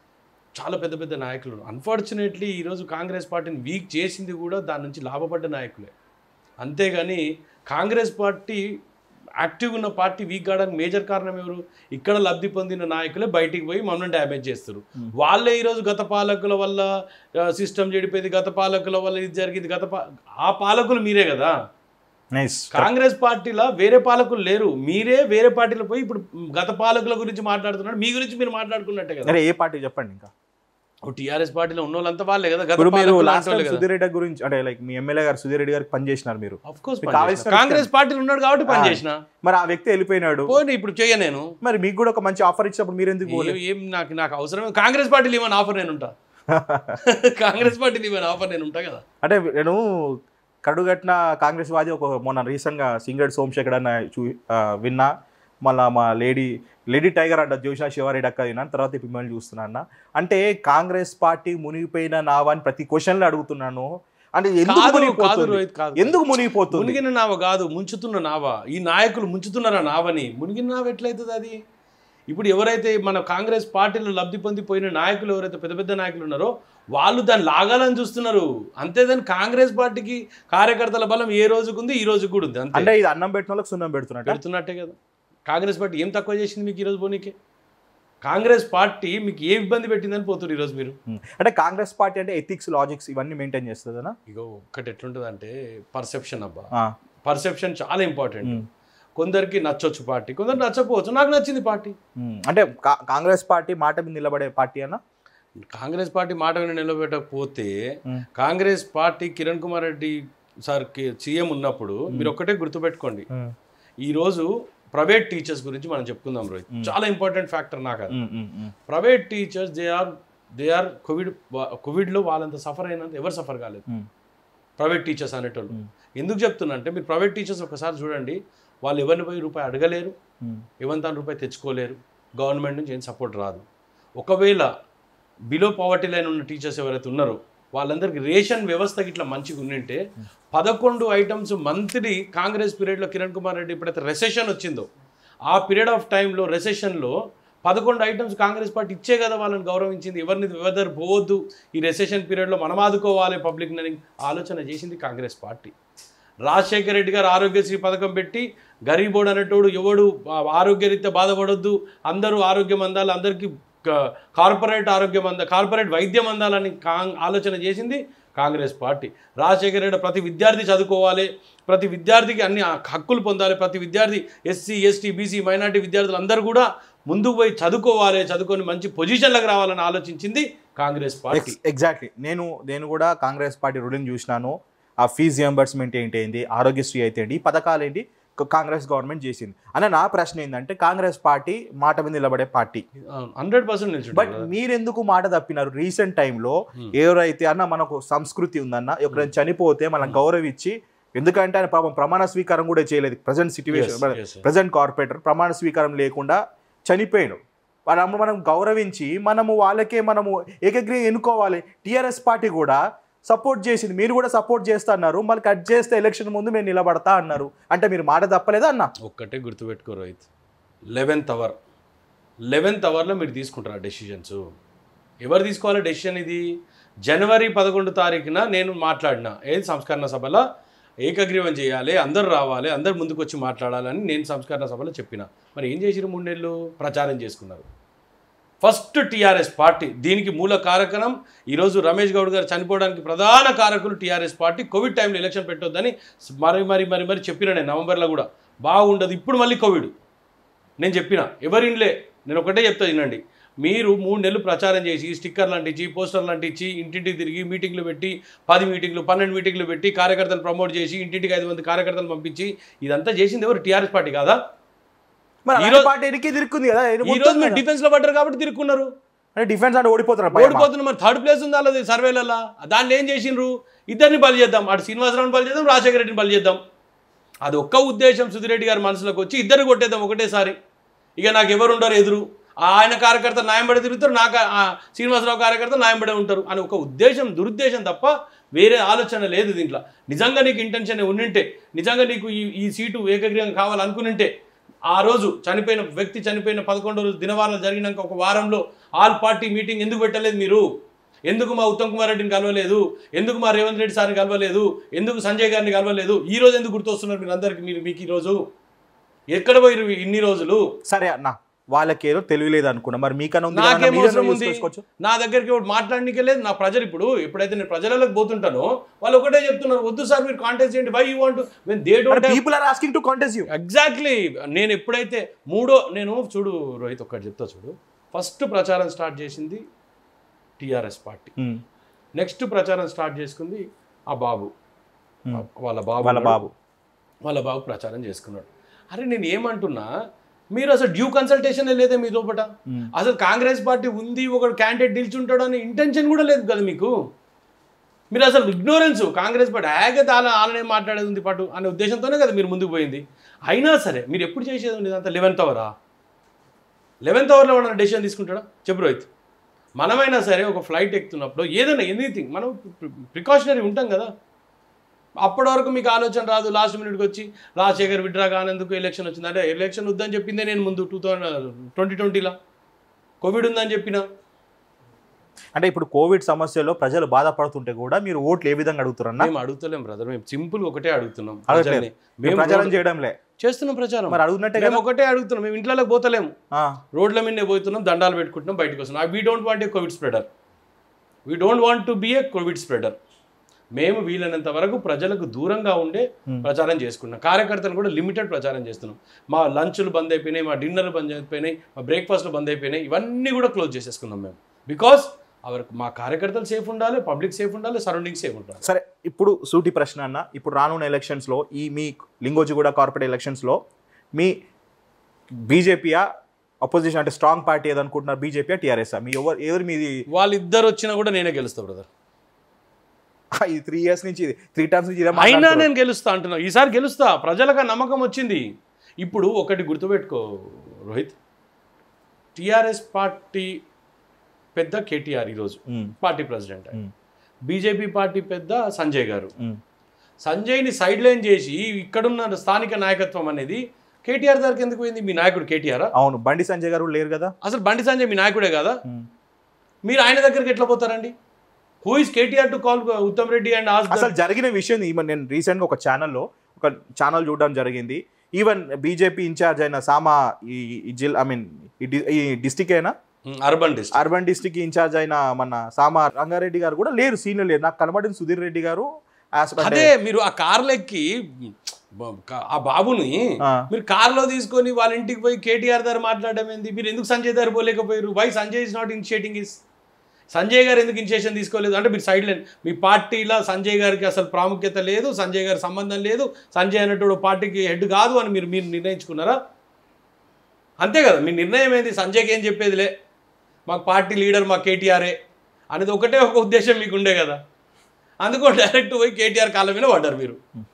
[SPEAKER 2] చాలా పెద్ద పెద్ద నాయకులు అన్ఫార్చునేట్లీ ఈరోజు కాంగ్రెస్ పార్టీని వీక్ చేసింది కూడా దాని నుంచి లాభపడ్డ నాయకులే అంతేగాని కాంగ్రెస్ పార్టీ యాక్టివ్ ఉన్న పార్టీ వీక్ కావడానికి మేజర్ కారణం ఎవరు ఇక్కడ లబ్ధి పొందిన నాయకులే బయటికి పోయి మమ్మల్ని డ్యామేజ్ చేస్తారు వాళ్ళే ఈరోజు గత పాలకుల వల్ల సిస్టమ్ చెడిపోయింది గత పాలకుల వల్ల ఇది జరిగింది గత పా ఆ పాలకులు మీరే కదా
[SPEAKER 1] నైస్
[SPEAKER 2] కాంగ్రెస్ పార్టీలో వేరే పాలకులు లేరు మీరే వేరే పార్టీలో పోయి ఇప్పుడు గత పాలకుల గురించి మాట్లాడుతున్నాడు మీ గురించి మీరు మాట్లాడుకున్నట్టే కదా
[SPEAKER 1] అరే ఏ పార్టీ చెప్పండి ఇంకా
[SPEAKER 2] టీఆర్ఎస్ పార్టీలో ఉన్న వాళ్ళంతా వాళ్ళే కదా గత
[SPEAKER 1] ఇప్పుడు మీరు
[SPEAKER 2] పాలకులు
[SPEAKER 1] లాస్ట్
[SPEAKER 2] అంటోళ్ళే
[SPEAKER 1] టైం
[SPEAKER 2] కదా
[SPEAKER 1] సుధీర్ రెడ్డి గురించి అంటే లైక్ మీ ఎమ్మెల్యే గారు సుధీర్ రెడ్డి గారికి పనిచేసినారు మీరు
[SPEAKER 2] Of course
[SPEAKER 1] మీకు
[SPEAKER 2] పని
[SPEAKER 1] కావాల్సిన
[SPEAKER 2] చేసిన. కాంగ్రెస్ పార్టీలో ఉన్నాడు కాబట్టి పని
[SPEAKER 1] ఆ.
[SPEAKER 2] చేసిన
[SPEAKER 1] మరి ఆ వ్యక్తి వెళ్ళిపోయినాడు
[SPEAKER 2] పోనీ ఇప్పుడు చెయ్య నేను
[SPEAKER 1] మరి మీకు కూడా ఒక మంచి ఆఫర్ ఇచ్చినప్పుడు మీరు ఎందుకు పోలేదు
[SPEAKER 2] ఏ- ఏం నాకు నాకు అవసరం కాంగ్రెస్ పార్టీలు ఏమైనా ఆఫర్ నేను ఉంటా కాంగ్రెస్ పార్టీలు ఏమైనా ఆఫర్ నేను ఉంటా కదా
[SPEAKER 1] అంటే నేను కడుగట్టిన కాంగ్రెస్ వాది ఒక మొన్న రీసెంట్గా సింగడ్ సోమశేఖర్ అన్న చూ ఆ, విన్నా మళ్ళా మా లేడీ లేడీ టైగర్ అంట జోషా శివారెడ్డి అక్క విన్నాను తర్వాత ఇప్పుడు మిమ్మల్ని చూస్తున్నా అన్న అంటే కాంగ్రెస్ పార్టీ మునిగిపోయిన నావా అని ప్రతి క్వశ్చన్లు అడుగుతున్నాను అంటే ఎందుకు
[SPEAKER 2] కాదు కాదు
[SPEAKER 1] మునిగిపోతుంది
[SPEAKER 2] రోహిత్ కాదు
[SPEAKER 1] ఎందుకు మునిగిపోతుంది
[SPEAKER 2] మునిగిన నావ కాదు ముంచుతున్న నావ ఈ నాయకులు ముంచుతున్నారా నావని మునిగిన నావ ఎట్లయితుంది అది ఇప్పుడు ఎవరైతే మన కాంగ్రెస్ పార్టీలో లబ్ధి పొందిపోయిన నాయకులు ఎవరైతే పెద్ద పెద్ద నాయకులు ఉన్నారో వాళ్ళు దాన్ని లాగాలని చూస్తున్నారు అంతేదాని కాంగ్రెస్ పార్టీకి కార్యకర్తల బలం ఏ రోజుకు ఉంది ఈ రోజుకు కూడా ఉంది అంతే
[SPEAKER 1] అంటే ఇది అన్నం పెట్టిన వాళ్ళకి సున్నం పెడుతున్నట్ట
[SPEAKER 2] పెడుతున్నట్టే కదా కాంగ్రెస్ పార్టీ ఏం తక్కువ చేసింది మీకు ఈరోజు పోనీకి కాంగ్రెస్ పార్టీ మీకు ఏ ఇబ్బంది పెట్టిందని పోతున్నారు ఈరోజు మీరు
[SPEAKER 1] ఉమ్. అంటే కాంగ్రెస్ పార్టీ అంటే ఎథిక్స్ లాజిక్స్ ఇవన్నీ మెయింటైన్ చేస్తుందనా
[SPEAKER 2] ఇగో ఒక్కటి ఎట్లుంటుంది అంటే పర్సెప్షన్ అబ్బా
[SPEAKER 1] ఆ,
[SPEAKER 2] పర్సెప్షన్ చాలా ఇంపార్టెంట్
[SPEAKER 1] ఉమ్,
[SPEAKER 2] కొందరికి నచ్చొచ్చు పార్టీ కొందరు నచ్చకపోవచ్చు నాకు నచ్చింది పార్టీ
[SPEAKER 1] ఉమ్. అంటే కా- కాంగ్రెస్ పార్టీ మాట మీద నిలబడే పార్టీ అన్న
[SPEAKER 2] కాంగ్రెస్ పార్టీ మాట విని నిలబెట్టకపోతే
[SPEAKER 1] ఉమ్.
[SPEAKER 2] Congress party Kiran Kumar Reddy sir CM ఉన్నప్పుడు మీరు ఒక్కటే గుర్తుపెట్టుకోండి
[SPEAKER 1] ఉమ్,
[SPEAKER 2] ఈరోజు ప్రైవేట్ టీచర్స్ గురించి మనం చెప్పుకుందాం రోహిత్ చాలా ఇంపార్టెంట్ ఫ్యాక్టర్ నాకు అది
[SPEAKER 1] um, um, um.
[SPEAKER 2] Private teachers they are they are Covid కోవిడ్లో వాళ్ళంత సఫర్ అయినంత ఎవరు సఫర్ కాలేదు
[SPEAKER 1] ఉమ్.
[SPEAKER 2] ప్రైవేట్ టీచర్స్ అనేటోళ్ళు
[SPEAKER 1] Hmm.
[SPEAKER 2] ఎందుకు చెప్తున్నా అంటే మీరు ప్రైవేట్ టీచర్స్ ఒకసారి చూడండి వాళ్ళు ఎవరిని పోయి రూపాయి అడగలేరు
[SPEAKER 1] ఉమ్.
[SPEAKER 2] ఎవరిని తాను రూపాయి తెచ్చుకోలేరు గవర్నమెంట్ నుంచి ఏం సపోర్ట్ రాదు ఒకవేళ బిలో పవర్టీ లైన్ ఉన్న టీచర్స్ ఎవరైతే ఉన్నారో వాళ్ళందరికీ రేషన్ వ్యవస్థ ఇట్లా మంచిగా ఉండింటే పదకొండు ఐటమ్స్ మంత్లీ కాంగ్రెస్ పీరియడ్లో కిరణ్ కుమార్ రెడ్డి ఎప్పుడైతే రెసెషన్ వచ్చిందో ఆ పీరియడ్ ఆఫ్ టైంలో రెసెషన్లో పదకొండు ఐటమ్స్ కాంగ్రెస్ పార్టీ ఇచ్చే కదా వాళ్ళని గౌరవించింది ఎవరిని వెదర్ పోవద్దు ఈ రెసెషన్ పీరియడ్లో మనం ఆదుకోవాలి పబ్లిక్ అని ఆలోచన చేసింది కాంగ్రెస్ పార్టీ రాజశేఖర రెడ్డి గారు ఆరోగ్యశ్రీ పథకం పెట్టి గరీబోడు అనేటోడు ఎవడు ఆ, ఆరోగ్యరీత్యా బాధపడొద్దు అందరూ ఆరోగ్యం అందాలి అందరికీ క- కార్పొరేట్ ఆరోగ్యం అంద కార్పొరేట్ వైద్యం అందాలని కాంగ్ ఆలోచన చేసింది కాంగ్రెస్ పార్టీ రాజశేఖర రెడ్డి ప్రతి విద్యార్థి చదువుకోవాలి ప్రతి విద్యార్థికి అన్ని హక్కులు పొందాలి ప్రతి విద్యార్థి ఎస్సీ ఎస్టీ బీసీ మైనార్టీ విద్యార్థులు అందరూ కూడా ముందుకు పోయి చదువుకోవాలి చదువుకొని మంచి పొజిషన్లకు రావాలని ఆలోచించింది కాంగ్రెస్ పార్టీ
[SPEAKER 1] ఎగ్జాక్ట్లీ నేను నేను కూడా కాంగ్రెస్ పార్టీ రూలింగ్ చూసినాను ఆ ఫీజు రియంబర్స్మెంట్ ఏంటి ఏంటి ఆరోగ్యశ్రీ అయితే ఏంటి ఈ పథకాలు ఏంటి కాంగ్రెస్ గవర్నమెంట్ చేసింది అన్న నా ప్రశ్న ఏంటంటే కాంగ్రెస్ పార్టీ మాట మీద నిలబడే పార్టీ
[SPEAKER 2] హండ్రెడ్ పర్సెంట్
[SPEAKER 1] బట్
[SPEAKER 2] నిల్చుంటారు
[SPEAKER 1] మీరెందుకు మాట తప్పినారు రీసెంట్ టైంలో
[SPEAKER 2] Hmm.
[SPEAKER 1] ఎవరైతే అన్న మనకు సంస్కృతి ఉందన్న ఎవరైనా చనిపోతే మనం గౌరవించి ఎందుకంటే ఆయన పాపం ప్రమాణ స్వీకారం కూడా చేయలేదు present situation
[SPEAKER 2] Yes, yes, yes.
[SPEAKER 1] Present corporator ప్రమాణ స్వీకారం లేకుండా చనిపోయాడు వాళ్ళ మనం గౌరవించి మనము వాళ్ళకే మనము ఏకగ్రీవం ఎన్నుకోవాలి టీఆర్ఎస్ పార్టీ కూడా సపోర్ట్ చేసింది మీరు కూడా సపోర్ట్ చేస్తా అన్నారు మళ్ళీ కట్ చేస్తే ఎలక్షన్ ముందు మేము నిలబడతా అన్నారు అంటే మీరు మాట తప్పలేదా అన్న
[SPEAKER 2] ఒక్కటే గుర్తుపెట్టుకో రోహిత్ లెవెన్త్ అవర్ లెవెన్త్ అవర్లో మీరు తీసుకుంటారు డెసిషన్స్ ఎవరు తీసుకోవాలి డెసిషన్ ఇది జనవరి పదకొండు తారీఖున నేను మాట్లాడిన ఏది సంస్కరణ సభలో ఏకగ్రీవం చేయాలి అందరు రావాలి అందరు ముందుకు వచ్చి మాట్లాడాలని నేను సంస్కరణ సభలో చెప్పిన మరి ఏం చేసిరు మూడు నెలలు ప్రచారం చేసుకున్నారు ఫస్ట్ టీఆర్ఎస్ పార్టీ దీనికి మూల కారకణం ఈరోజు రమేష్ గౌడ్ గారు చనిపోవడానికి ప్రధాన కారకులు టీఆర్ఎస్ పార్టీ కోవిడ్ టైంలో ఎలక్షన్ పెట్టొద్దని మరి మరి మరి మరి చెప్పిన నేను నవంబర్లో కూడా బాగుండదు ఇప్పుడు మళ్ళీ కోవిడ్ నేను చెప్పిన ఎవరిన్లే నేను ఒకటే చెప్తా వినండి మీరు మూడు నెలలు ప్రచారం చేసి స్టిక్కర్లు అంటించి పోస్టర్లు అంటించి ఇంటింటికి తిరిగి మీటింగ్లు పెట్టి పది మీటింగ్లు పన్నెండు మీటింగ్లు పెట్టి కార్యకర్తలు ప్రమోట్ చేసి ఇంటింటికి ఐదు మంది కార్యకర్తలు పంపించి ఇదంతా చేసింది ఎవరు టీఆర్ఎస్ పార్టీ కాదా
[SPEAKER 1] మరి
[SPEAKER 2] ఈ
[SPEAKER 1] అలాంటి
[SPEAKER 2] రోజు-
[SPEAKER 1] పార్టీ ఎనికి తిరుక్కుంది కదా
[SPEAKER 2] ఈ రోజు మీరు డిఫెన్స్లో పడ్డారు కాబట్టి తిరుక్కున్నారు
[SPEAKER 1] అంటే డిఫెన్స్ అంటే ఓడిపోతున్నారు భయమా?
[SPEAKER 2] ఓడిపోతున్న మరి థర్డ్ ప్లేస్ ఉంది అలాది సర్వేలలో దాన్ని ఏం చేసిండ్రు ఇద్దరిని బలి చేద్దాం అటు శ్రీనివాసరావుని బలి చేద్దాం రాజశేఖర రెడ్డిని బలి చేద్దాం అది ఒక్క ఉద్దేశం సుధిరెడ్డి గారి మనసులోకి వచ్చి ఇద్దరు కొట్టేద్దాం ఒకటేసారి ఇక నాకు ఎవరు ఉండరు ఎదురు ఆ ఆయన కార్యకర్త న్యాయంబడి తిరుగుతారు నాకు ఆ శ్రీనివాసరావు కార్యకర్త న్యాయంబడే ఉంటారు అని ఒక ఉద్దేశం దురుద్దేశం తప్ప వేరే ఆలోచన లేదు దీంట్లో నిజంగా నీకు ఇంటెన్షన్ ఉండింటే నిజంగా నీకు ఈ ఈ సీటు ఏకగ్రీవం కావాలనుకునింటే ఆ రోజు చనిపోయిన వ్యక్తి చనిపోయిన పదకొండో రోజు దినవారం జరిగినాక ఒక వారంలో ఆల్ పార్టీ మీటింగ్ ఎందుకు పెట్టలేదు మీరు ఎందుకు మా ఉత్తమ్ కుమార్ రెడ్డిని కలవలేదు ఎందుకు మా రేవంత్ రెడ్డి సార్ని కలవలేదు ఎందుకు సంజయ్ గారిని కలవలేదు ఈ రోజు ఎందుకు గుర్తొస్తున్నారు మీరు అందరికి మీరు మీకు ఈ రోజు ఎక్కడ పోయిరు ఇన్ని రోజులు
[SPEAKER 1] సరే అన్న వాళ్ళకేదో తెలియలేదు అనుకున్నా మరి మీకన్నా ఉంది కదా అన్న,
[SPEAKER 2] నాకేం
[SPEAKER 1] మీరే
[SPEAKER 2] అవసరం ఉంది
[SPEAKER 1] చూసుకోవచ్చు.
[SPEAKER 2] నా దగ్గరికి ఒకటి మాట్లాడడానికి లేదు నా ప్రజలు ఇప్పుడు ఎప్పుడైతే నేను ప్రజలకు పోతుంటానో వాళ్ళు ఒకటే చెప్తున్నారు వద్దు సార్ మీరు కాంటాక్ట్ చేయండి why you want when they don't
[SPEAKER 1] people are asking to contest you
[SPEAKER 2] exactly నేను ఎప్పుడైతే మూడో నేను చూడు రోహిత్ ఒక్కటి చెప్తా చూడు ఫస్ట్ ప్రచారం స్టార్ట్ చేసింది టీఆర్ఎస్ పార్టీ నెక్స్ట్ ప్రచారం స్టార్ట్ చేసుకుంది ఆ బాబు
[SPEAKER 1] Hmm.
[SPEAKER 2] వాళ్ళ బాబు
[SPEAKER 1] వాళ్ళ
[SPEAKER 2] ఉన్నాడు.
[SPEAKER 1] బాబు
[SPEAKER 2] వాళ్ళ బాబు ప్రచారం చేసుకున్నాడు అరే నేను ఏమంటున్నా మీరు అసలు డ్యూ కన్సల్టేషన్ లేదే మీ లోపల
[SPEAKER 1] Hmm.
[SPEAKER 2] అసలు కాంగ్రెస్ పార్టీ ఉంది ఒక క్యాండిడేట్ నిల్చుంటాడు అనే ఇంటెన్షన్ కూడా లేదు కదా మీకు మీరు అసలు ఇగ్నోరెన్స్ కాంగ్రెస్ పార్టీ హ్యాగా అలా ఆలనే మాట్లాడేది ఉంది పాటు అనే ఉద్దేశంతోనే కదా మీరు ముందుకు పోయింది అయినా సరే మీరు ఎప్పుడు చేసేది ఉంది ఇదంతా లెవెన్త్ అవరా లెవెన్త్ అవర్లో మనం డెసిషన్ తీసుకుంటాడా చెప్పు రోహిత్ మనమైనా సరే ఒక ఫ్లైట్ ఎక్కుతున్నప్పుడు ఏదైనా ఎనీథింగ్ మనం ప్రికాషనరీ ఉంటాం కదా అప్పటి వరకు మీకు ఆలోచన రాదు లాస్ట్ మినిట్కి వచ్చి రాజశేఖర్ విడ్రా కానందుకు ఎలక్షన్ వచ్చింది అంటే ఎలక్షన్ వద్దని చెప్పిందే నేను ముందు టూ థౌజండ్ ట్వంటీ ట్వంటీలో కోవిడ్ ఉందని చెప్పిన
[SPEAKER 1] అంటే ఇప్పుడు కోవిడ్ సమస్యలో ప్రజలు బాధపడుతుంటే కూడా మీరు ఓట్లు ఏ విధంగా అడుగుతారన్న
[SPEAKER 2] మేము అడుగుతలేం బ్రదర్ మేము సింపుల్ ఒకటే అడుగుతున్నాం
[SPEAKER 1] అడగట్లేదు.
[SPEAKER 2] ప్రజల్ని. మేము
[SPEAKER 1] ప్రచారం
[SPEAKER 2] రోడ్డు-
[SPEAKER 1] చేయడంలే
[SPEAKER 2] చేస్తున్నాం ప్రచారం
[SPEAKER 1] మరి అడుగుతున్నట్టే
[SPEAKER 2] మేము
[SPEAKER 1] కదా
[SPEAKER 2] ఒకటే అడుగుతున్నాం మేము ఇంట్లోకి పోతలేము
[SPEAKER 1] ఆ,
[SPEAKER 2] రోడ్ల మీదనే పోతున్నాం దండాలు పెట్టుకుంటున్నాం బయటకు వస్తున్నాం we don't want a Covid spreader we don't want to be a Covid spreader మేము వీలైనంత వరకు ప్రజలకు దూరంగా ఉండే
[SPEAKER 1] Hmm.
[SPEAKER 2] ప్రచారం చేసుకున్నాం కార్యకర్తలు కూడా లిమిటెడ్ ప్రచారం చేస్తున్నాం మా లంచ్లు బంద్ అయిపోయినాయి మా డిన్నర్లు బంద్ అయిపోయినాయి మా బ్రేక్ఫాస్ట్లు బంద్ అయిపోయినాయి ఇవన్నీ కూడా క్లోజ్ చేసేసుకున్నాం మేము బికాస్ అవర్ మా కార్యకర్తలు సేఫ్ ఉండాలి పబ్లిక్ సేఫ్ ఉండాలి సరౌండింగ్ సేఫ్ ఉండాలి
[SPEAKER 1] సరే ఇప్పుడు సూటి ప్రశ్న అన్న ఇప్పుడు రానున్న ఎలక్షన్స్లో ఈ మీ లింగోజిగూడ కార్పొరేట్ ఎలక్షన్స్లో మీ బీజేపీయా అపోజిషన్ అంటే స్ట్రాంగ్ పార్టీ ఏదనుకుంటున్నారు బీజేపీ టీఆర్ఎస్ మీ ఎవరు ఎవరు మీది
[SPEAKER 2] వాళ్ళిద్దరు వచ్చినా కూడా నేనే గెలుస్తా బ్రదర్
[SPEAKER 1] ఈ త్రీ ఇయర్స్ నుంచి త్రీ టైమ్స్ నుంచి ఇదే
[SPEAKER 2] అయినా
[SPEAKER 1] మాట్లాడుతున్నారు.
[SPEAKER 2] నేను గెలుస్తా అంటున్నా ఈసారి గెలుస్తా ప్రజలకు ఆ నమ్మకం వచ్చింది ఇప్పుడు ఒకటి గుర్తుపెట్టుకో రోహిత్ టిఆర్ఎస్ పార్టీ పెద్ద కేటీఆర్ ఈరోజు
[SPEAKER 1] ఉమ్,
[SPEAKER 2] పార్టీ ప్రెసిడెంట్
[SPEAKER 1] ఉమ్,
[SPEAKER 2] బీజేపీ పార్టీ పెద్ద సంజయ్ గారు
[SPEAKER 1] ఉమ్.
[SPEAKER 2] సంజయ్ని సైడ్ లైన్ చేసి ఇక్కడున్న స్థానిక నాయకత్వం అనేది కేటీఆర్ దగ్గరికి ఎందుకు పోయింది మీ నాయకుడు కేటీఆర్
[SPEAKER 1] అవును బండి సంజయ్ గారు లేరు కదా
[SPEAKER 2] అసలు బండి సంజయ్ మీ నాయకుడే కదా
[SPEAKER 1] ఉమ్.
[SPEAKER 2] మీరు ఆయన దగ్గరికి ఎట్లా పోతారండి who is KTR to call Uttam Reddy and as
[SPEAKER 1] అసలు జరిగిన విషయం ఈవెన్ నేను రీసెంట్గా ఒక ఛానల్లో ఒక ఛానల్ చూడడం జరిగింది ఈవెన్ బీజేపీ ఇన్ఛార్జ్ అయిన సామా ఈ ఈ జిల్ ఐ మీన్ ఈ డి- ఈ డిస్టిక్ అయినా
[SPEAKER 2] urban district
[SPEAKER 1] urban district in charge అయిన మన సామా రంగారెడ్డి గారు కూడా లేరు సీనియర్ లేరు నాకు కనబడింది సుధీర్ రెడ్డి గారు as- అంటే-
[SPEAKER 2] అదే మీరు ఆ కార్లు ఎక్కి బ- క- ఆ బాబుని
[SPEAKER 1] ఆ,
[SPEAKER 2] మీరు కార్లో తీసుకొని వాళ్ళ ఇంటికి పోయి కేటీఆర్ దగ్గర మాట్లాడడం ఏంది మీరు ఎందుకు సంజయ్ దగ్గర పోలేకపోయారు why Sanjay is not initiating is Sanjay garu ఎందుకు ఇనిషియేషన్ తీసుకోలేదు అంటే మీరు సైడ్ లైన్ మీ పార్టీలో సంజయ్ గారికి అసలు ప్రాముఖ్యత లేదు సంజయ్ గారి సంబంధం లేదు సంజయ్ అన్నట్టు పార్టీకి హెడ్ కాదు అని మీరు మీరు నిర్ణయించుకున్నారా అంతే కదా మీ నిర్ణయం ఏంది సంజయ్కి ఏం చెప్పేదిలే మాకు పార్టీ లీడర్ మా కేటీఆరే అనేది ఒకటే ఒక ఉద్దేశం మీకు ఉండే కదా అందుకో డైరెక్ట్ పోయి కేటీఆర్ కాళ్ళ మీద పడ్డారు మీరు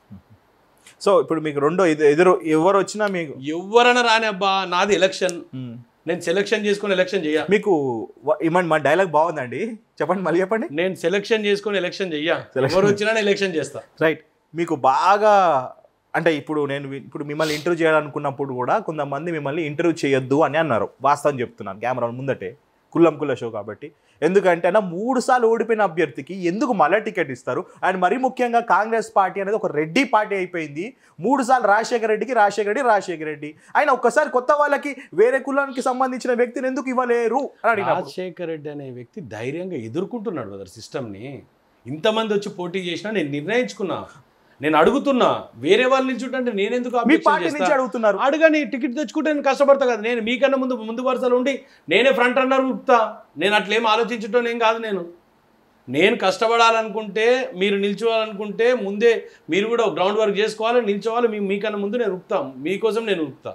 [SPEAKER 1] సో ఇప్పుడు మీకు రెండో ఎదు- ఎదురు ఎవరు వచ్చినా మీకు
[SPEAKER 2] ఎవరైనా రాని అబ్బా నాది ఎలక్షన్
[SPEAKER 1] మ్మ్.
[SPEAKER 2] నేను సెలక్షన్ చేసుకొని ఎలక్షన్ చెయ్య
[SPEAKER 1] మీకు వ- ఇమ్మన్ మా డైలాగ్ బాగుందండి చెప్పండి మళ్ళీ చెప్పండి
[SPEAKER 2] నేను సెలక్షన్ చేసుకొని ఎలక్షన్ చెయ్య
[SPEAKER 1] Selection.
[SPEAKER 2] ఎవరు వచ్చినా నేను ఎలక్షన్ చేస్తా
[SPEAKER 1] రైట్ మీకు బాగా అంటే ఇప్పుడు నేను వి- ఇప్పుడు మిమ్మల్ని ఇంటర్వ్యూ చేయాలనుకున్నప్పుడు కూడా కొంతమంది మిమ్మల్ని ఇంటర్వ్యూ చేయొద్దు అని అన్నారు వాస్తవం చెప్తున్నాను కెమెరా ముందటే కుల్లం కుల్ల షో కాబట్టి ఎందుకంటే అన్న మూడు సార్లు ఓడిపోయిన అభ్యర్థికి ఎందుకు మళ్ళీ టికెట్ ఇస్తారు అండ్ మరీ ముఖ్యంగా కాంగ్రెస్ పార్టీ అనేది ఒక రెడ్డి పార్టీ అయిపోయింది మూడు సార్లు రాజశేఖర రెడ్డికి రాజశేఖర రెడ్డి రాజశేఖర రెడ్డి ఆయన ఒక్కసారి కొత్త వాళ్ళకి వేరే కులానికి సంబంధించిన వ్యక్తిని ఎందుకు ఇవ్వలేరు అని అడిగినప్పుడు
[SPEAKER 2] రాజశేఖర్ రెడ్డి అనే వ్యక్తి ధైర్యంగా ఎదుర్కొంటున్నాడు బ్రదర్ సిస్టమ్ని ఇంతమంది వచ్చి పోటీ చేసినా నేను నిర్ణయించుకున్నా నేను అడుగుతున్నా వేరే వాళ్ళ నుంచి ఉంటే నేనెందుకు
[SPEAKER 1] మీ
[SPEAKER 2] objection
[SPEAKER 1] పార్టీ
[SPEAKER 2] చేస్తా?
[SPEAKER 1] నుంచి అడుగుతున్నారు
[SPEAKER 2] అడగని టికెట్ తెచ్చుకుంటే నేను కష్టపడతా కదా నేను మీకన్నా ముందు ముందు వరుసలో ఉండి నేనే ఫ్రంట్ రన్నర్ ఉప్తా నేను అట్లేం ఆలోచించటం ఏం కాదు నేను నేను కష్టపడాలనుకుంటే మీరు నిల్చోవాలనుకుంటే ముందే మీరు కూడా గ్రౌండ్ వర్క్ చేసుకోవాలి నిల్చోవాలి మీ మీకన్నా ముందు నేను ఉప్తాం మీకోసం నేను ఉప్తా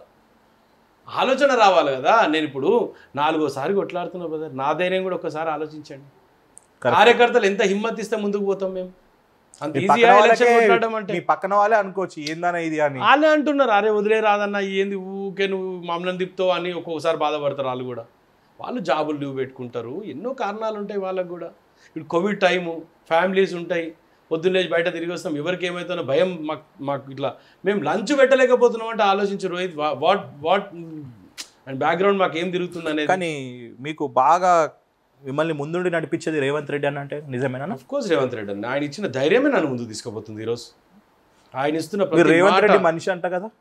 [SPEAKER 2] ఆలోచన రావాలి కదా నేను ఇప్పుడు నాలుగోసారి కొట్లాడుతున్నా బ్రదర్ నా ధైర్యం కూడా ఒక్కసారి ఆలోచించండి
[SPEAKER 1] Correct.
[SPEAKER 2] కార్యకర్తలు ఎంత హిమ్మత్ ఇస్తే ముందుకు పోతాం మేము అంత
[SPEAKER 1] మీ
[SPEAKER 2] ఈజీగా
[SPEAKER 1] పక్కన
[SPEAKER 2] ఎలక్షన్
[SPEAKER 1] వాళ్ళకే
[SPEAKER 2] కొట్లాడడం అంటే
[SPEAKER 1] మీ పక్కన వాళ్ళే అనుకోవచ్చు ఏందన్నా ఇది అని
[SPEAKER 2] వాళ్ళే అంటున్నారు అరే వదిలే రాదన్న ఏంది ఊకే నువ్వు మమ్మల్ని తిప్పుతావు అని ఒక్కొక్కసారి బాధపడతారు వాళ్ళు కూడా వాళ్ళు జాబులు లీవ్ పెట్టుకుంటారు ఎన్నో కారణాలు ఉంటాయి వాళ్ళకు కూడా ఇప్పుడు కోవిడ్ టైము ఫ్యామిలీస్ ఉంటాయి పొద్దున్న లేచి బయట తిరిగి వస్తాం ఎవరికి ఏమవుతుందో భయం మాకు మాకు ఇట్లా మేము లంచ్ పెట్టలేకపోతున్నాం అంటే ఆలోచించరు Rohit what what and background మాకు ఏం తిరుగుతుంది అనేది
[SPEAKER 1] కానీ మీకు బాగా మిమ్మల్ని ముందుండి నడిపించేది రేవంత్ రెడ్డి అని అంటే నిజమేనా
[SPEAKER 2] అఫ్ కోర్స్ రేవంత్ రెడ్డి అన్న ఆయన ఇచ్చిన ధైర్యమే నన్ను ముందు తీసుకుపోతుంది ఈరోజు ఆయన ఇస్తున్న
[SPEAKER 1] మీరు
[SPEAKER 2] ప్రతి
[SPEAKER 1] రేవంత్
[SPEAKER 2] మాట-
[SPEAKER 1] రెడ్డి మనిషి అంట కదా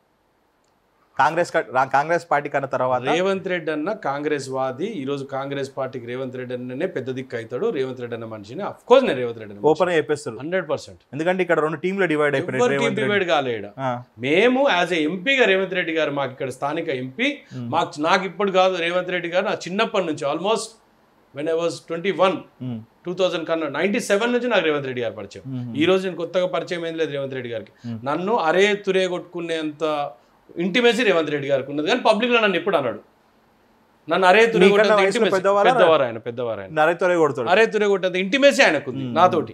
[SPEAKER 1] కాంగ్రెస్ క- రా- కాంగ్రెస్ పార్టీ కన్నా తర్వాత
[SPEAKER 2] రేవంత్ రెడ్డి అన్న కాంగ్రెస్ వాది ఈ రోజు కాంగ్రెస్ పార్టీకి రేవంత్ రెడ్డి అన్ననే పెద్ద దిక్కు అవుతాడు రేవంత్ రెడ్డి అన్న మనిషిని అఫ్ కోర్స్ నేను రేవంత్ రెడ్డి
[SPEAKER 1] ఓపెన్ చెప్పేస్తారు
[SPEAKER 2] హండ్రెడ్ పర్సెంట్
[SPEAKER 1] ఎందుకంటే ఇక్కడ రెండు టీంలు డివైడ్ అయిపోయినాయి రేవంత్ రెడ్డి
[SPEAKER 2] డివైడ్ కాలేడ
[SPEAKER 1] ఆ,
[SPEAKER 2] మేము యాజ్ ఏ ఎంపీగా రేవంత్ రెడ్డి గారు మాకు ఇక్కడ స్థానిక ఎంపీ మాకు నాకు ఇప్పుడు కాదు రేవంత్ రెడ్డి గారు నా చిన్నప్పటి నుంచి almost when I was twenty one
[SPEAKER 1] um,
[SPEAKER 2] two thousand కన్నా నైన్టీ సెవెన్ నుంచి నాకు రేవంత్ రెడ్డి గారు పరిచయం
[SPEAKER 1] ఉమ్,
[SPEAKER 2] ఈ రోజు నేను కొత్తగా పరిచయం ఏం లేదు రేవంత్ రెడ్డి గారికి
[SPEAKER 1] Hmm.
[SPEAKER 2] నన్ను అరే తురే కొట్టుకునేంత ఇంటిమేసి రేవంత్ రెడ్డి గారికి ఉన్నది కానీ పబ్లిక్ లో నన్ను ఎప్పుడు అన్నాడు నన్ను అరే తురే
[SPEAKER 1] నీకన్నా
[SPEAKER 2] కొట్టేంత
[SPEAKER 1] వయసులో
[SPEAKER 2] intimacy.
[SPEAKER 1] పెద్దవారా?
[SPEAKER 2] పెద్దవారు ఆయన పెద్దవారు ఆయన
[SPEAKER 1] నరేతోనే కొడతాడు
[SPEAKER 2] అరే తురే కొట్టేంత ఇంటిమేసి ఆయనకుంది
[SPEAKER 1] Hmm.
[SPEAKER 2] నాతోటి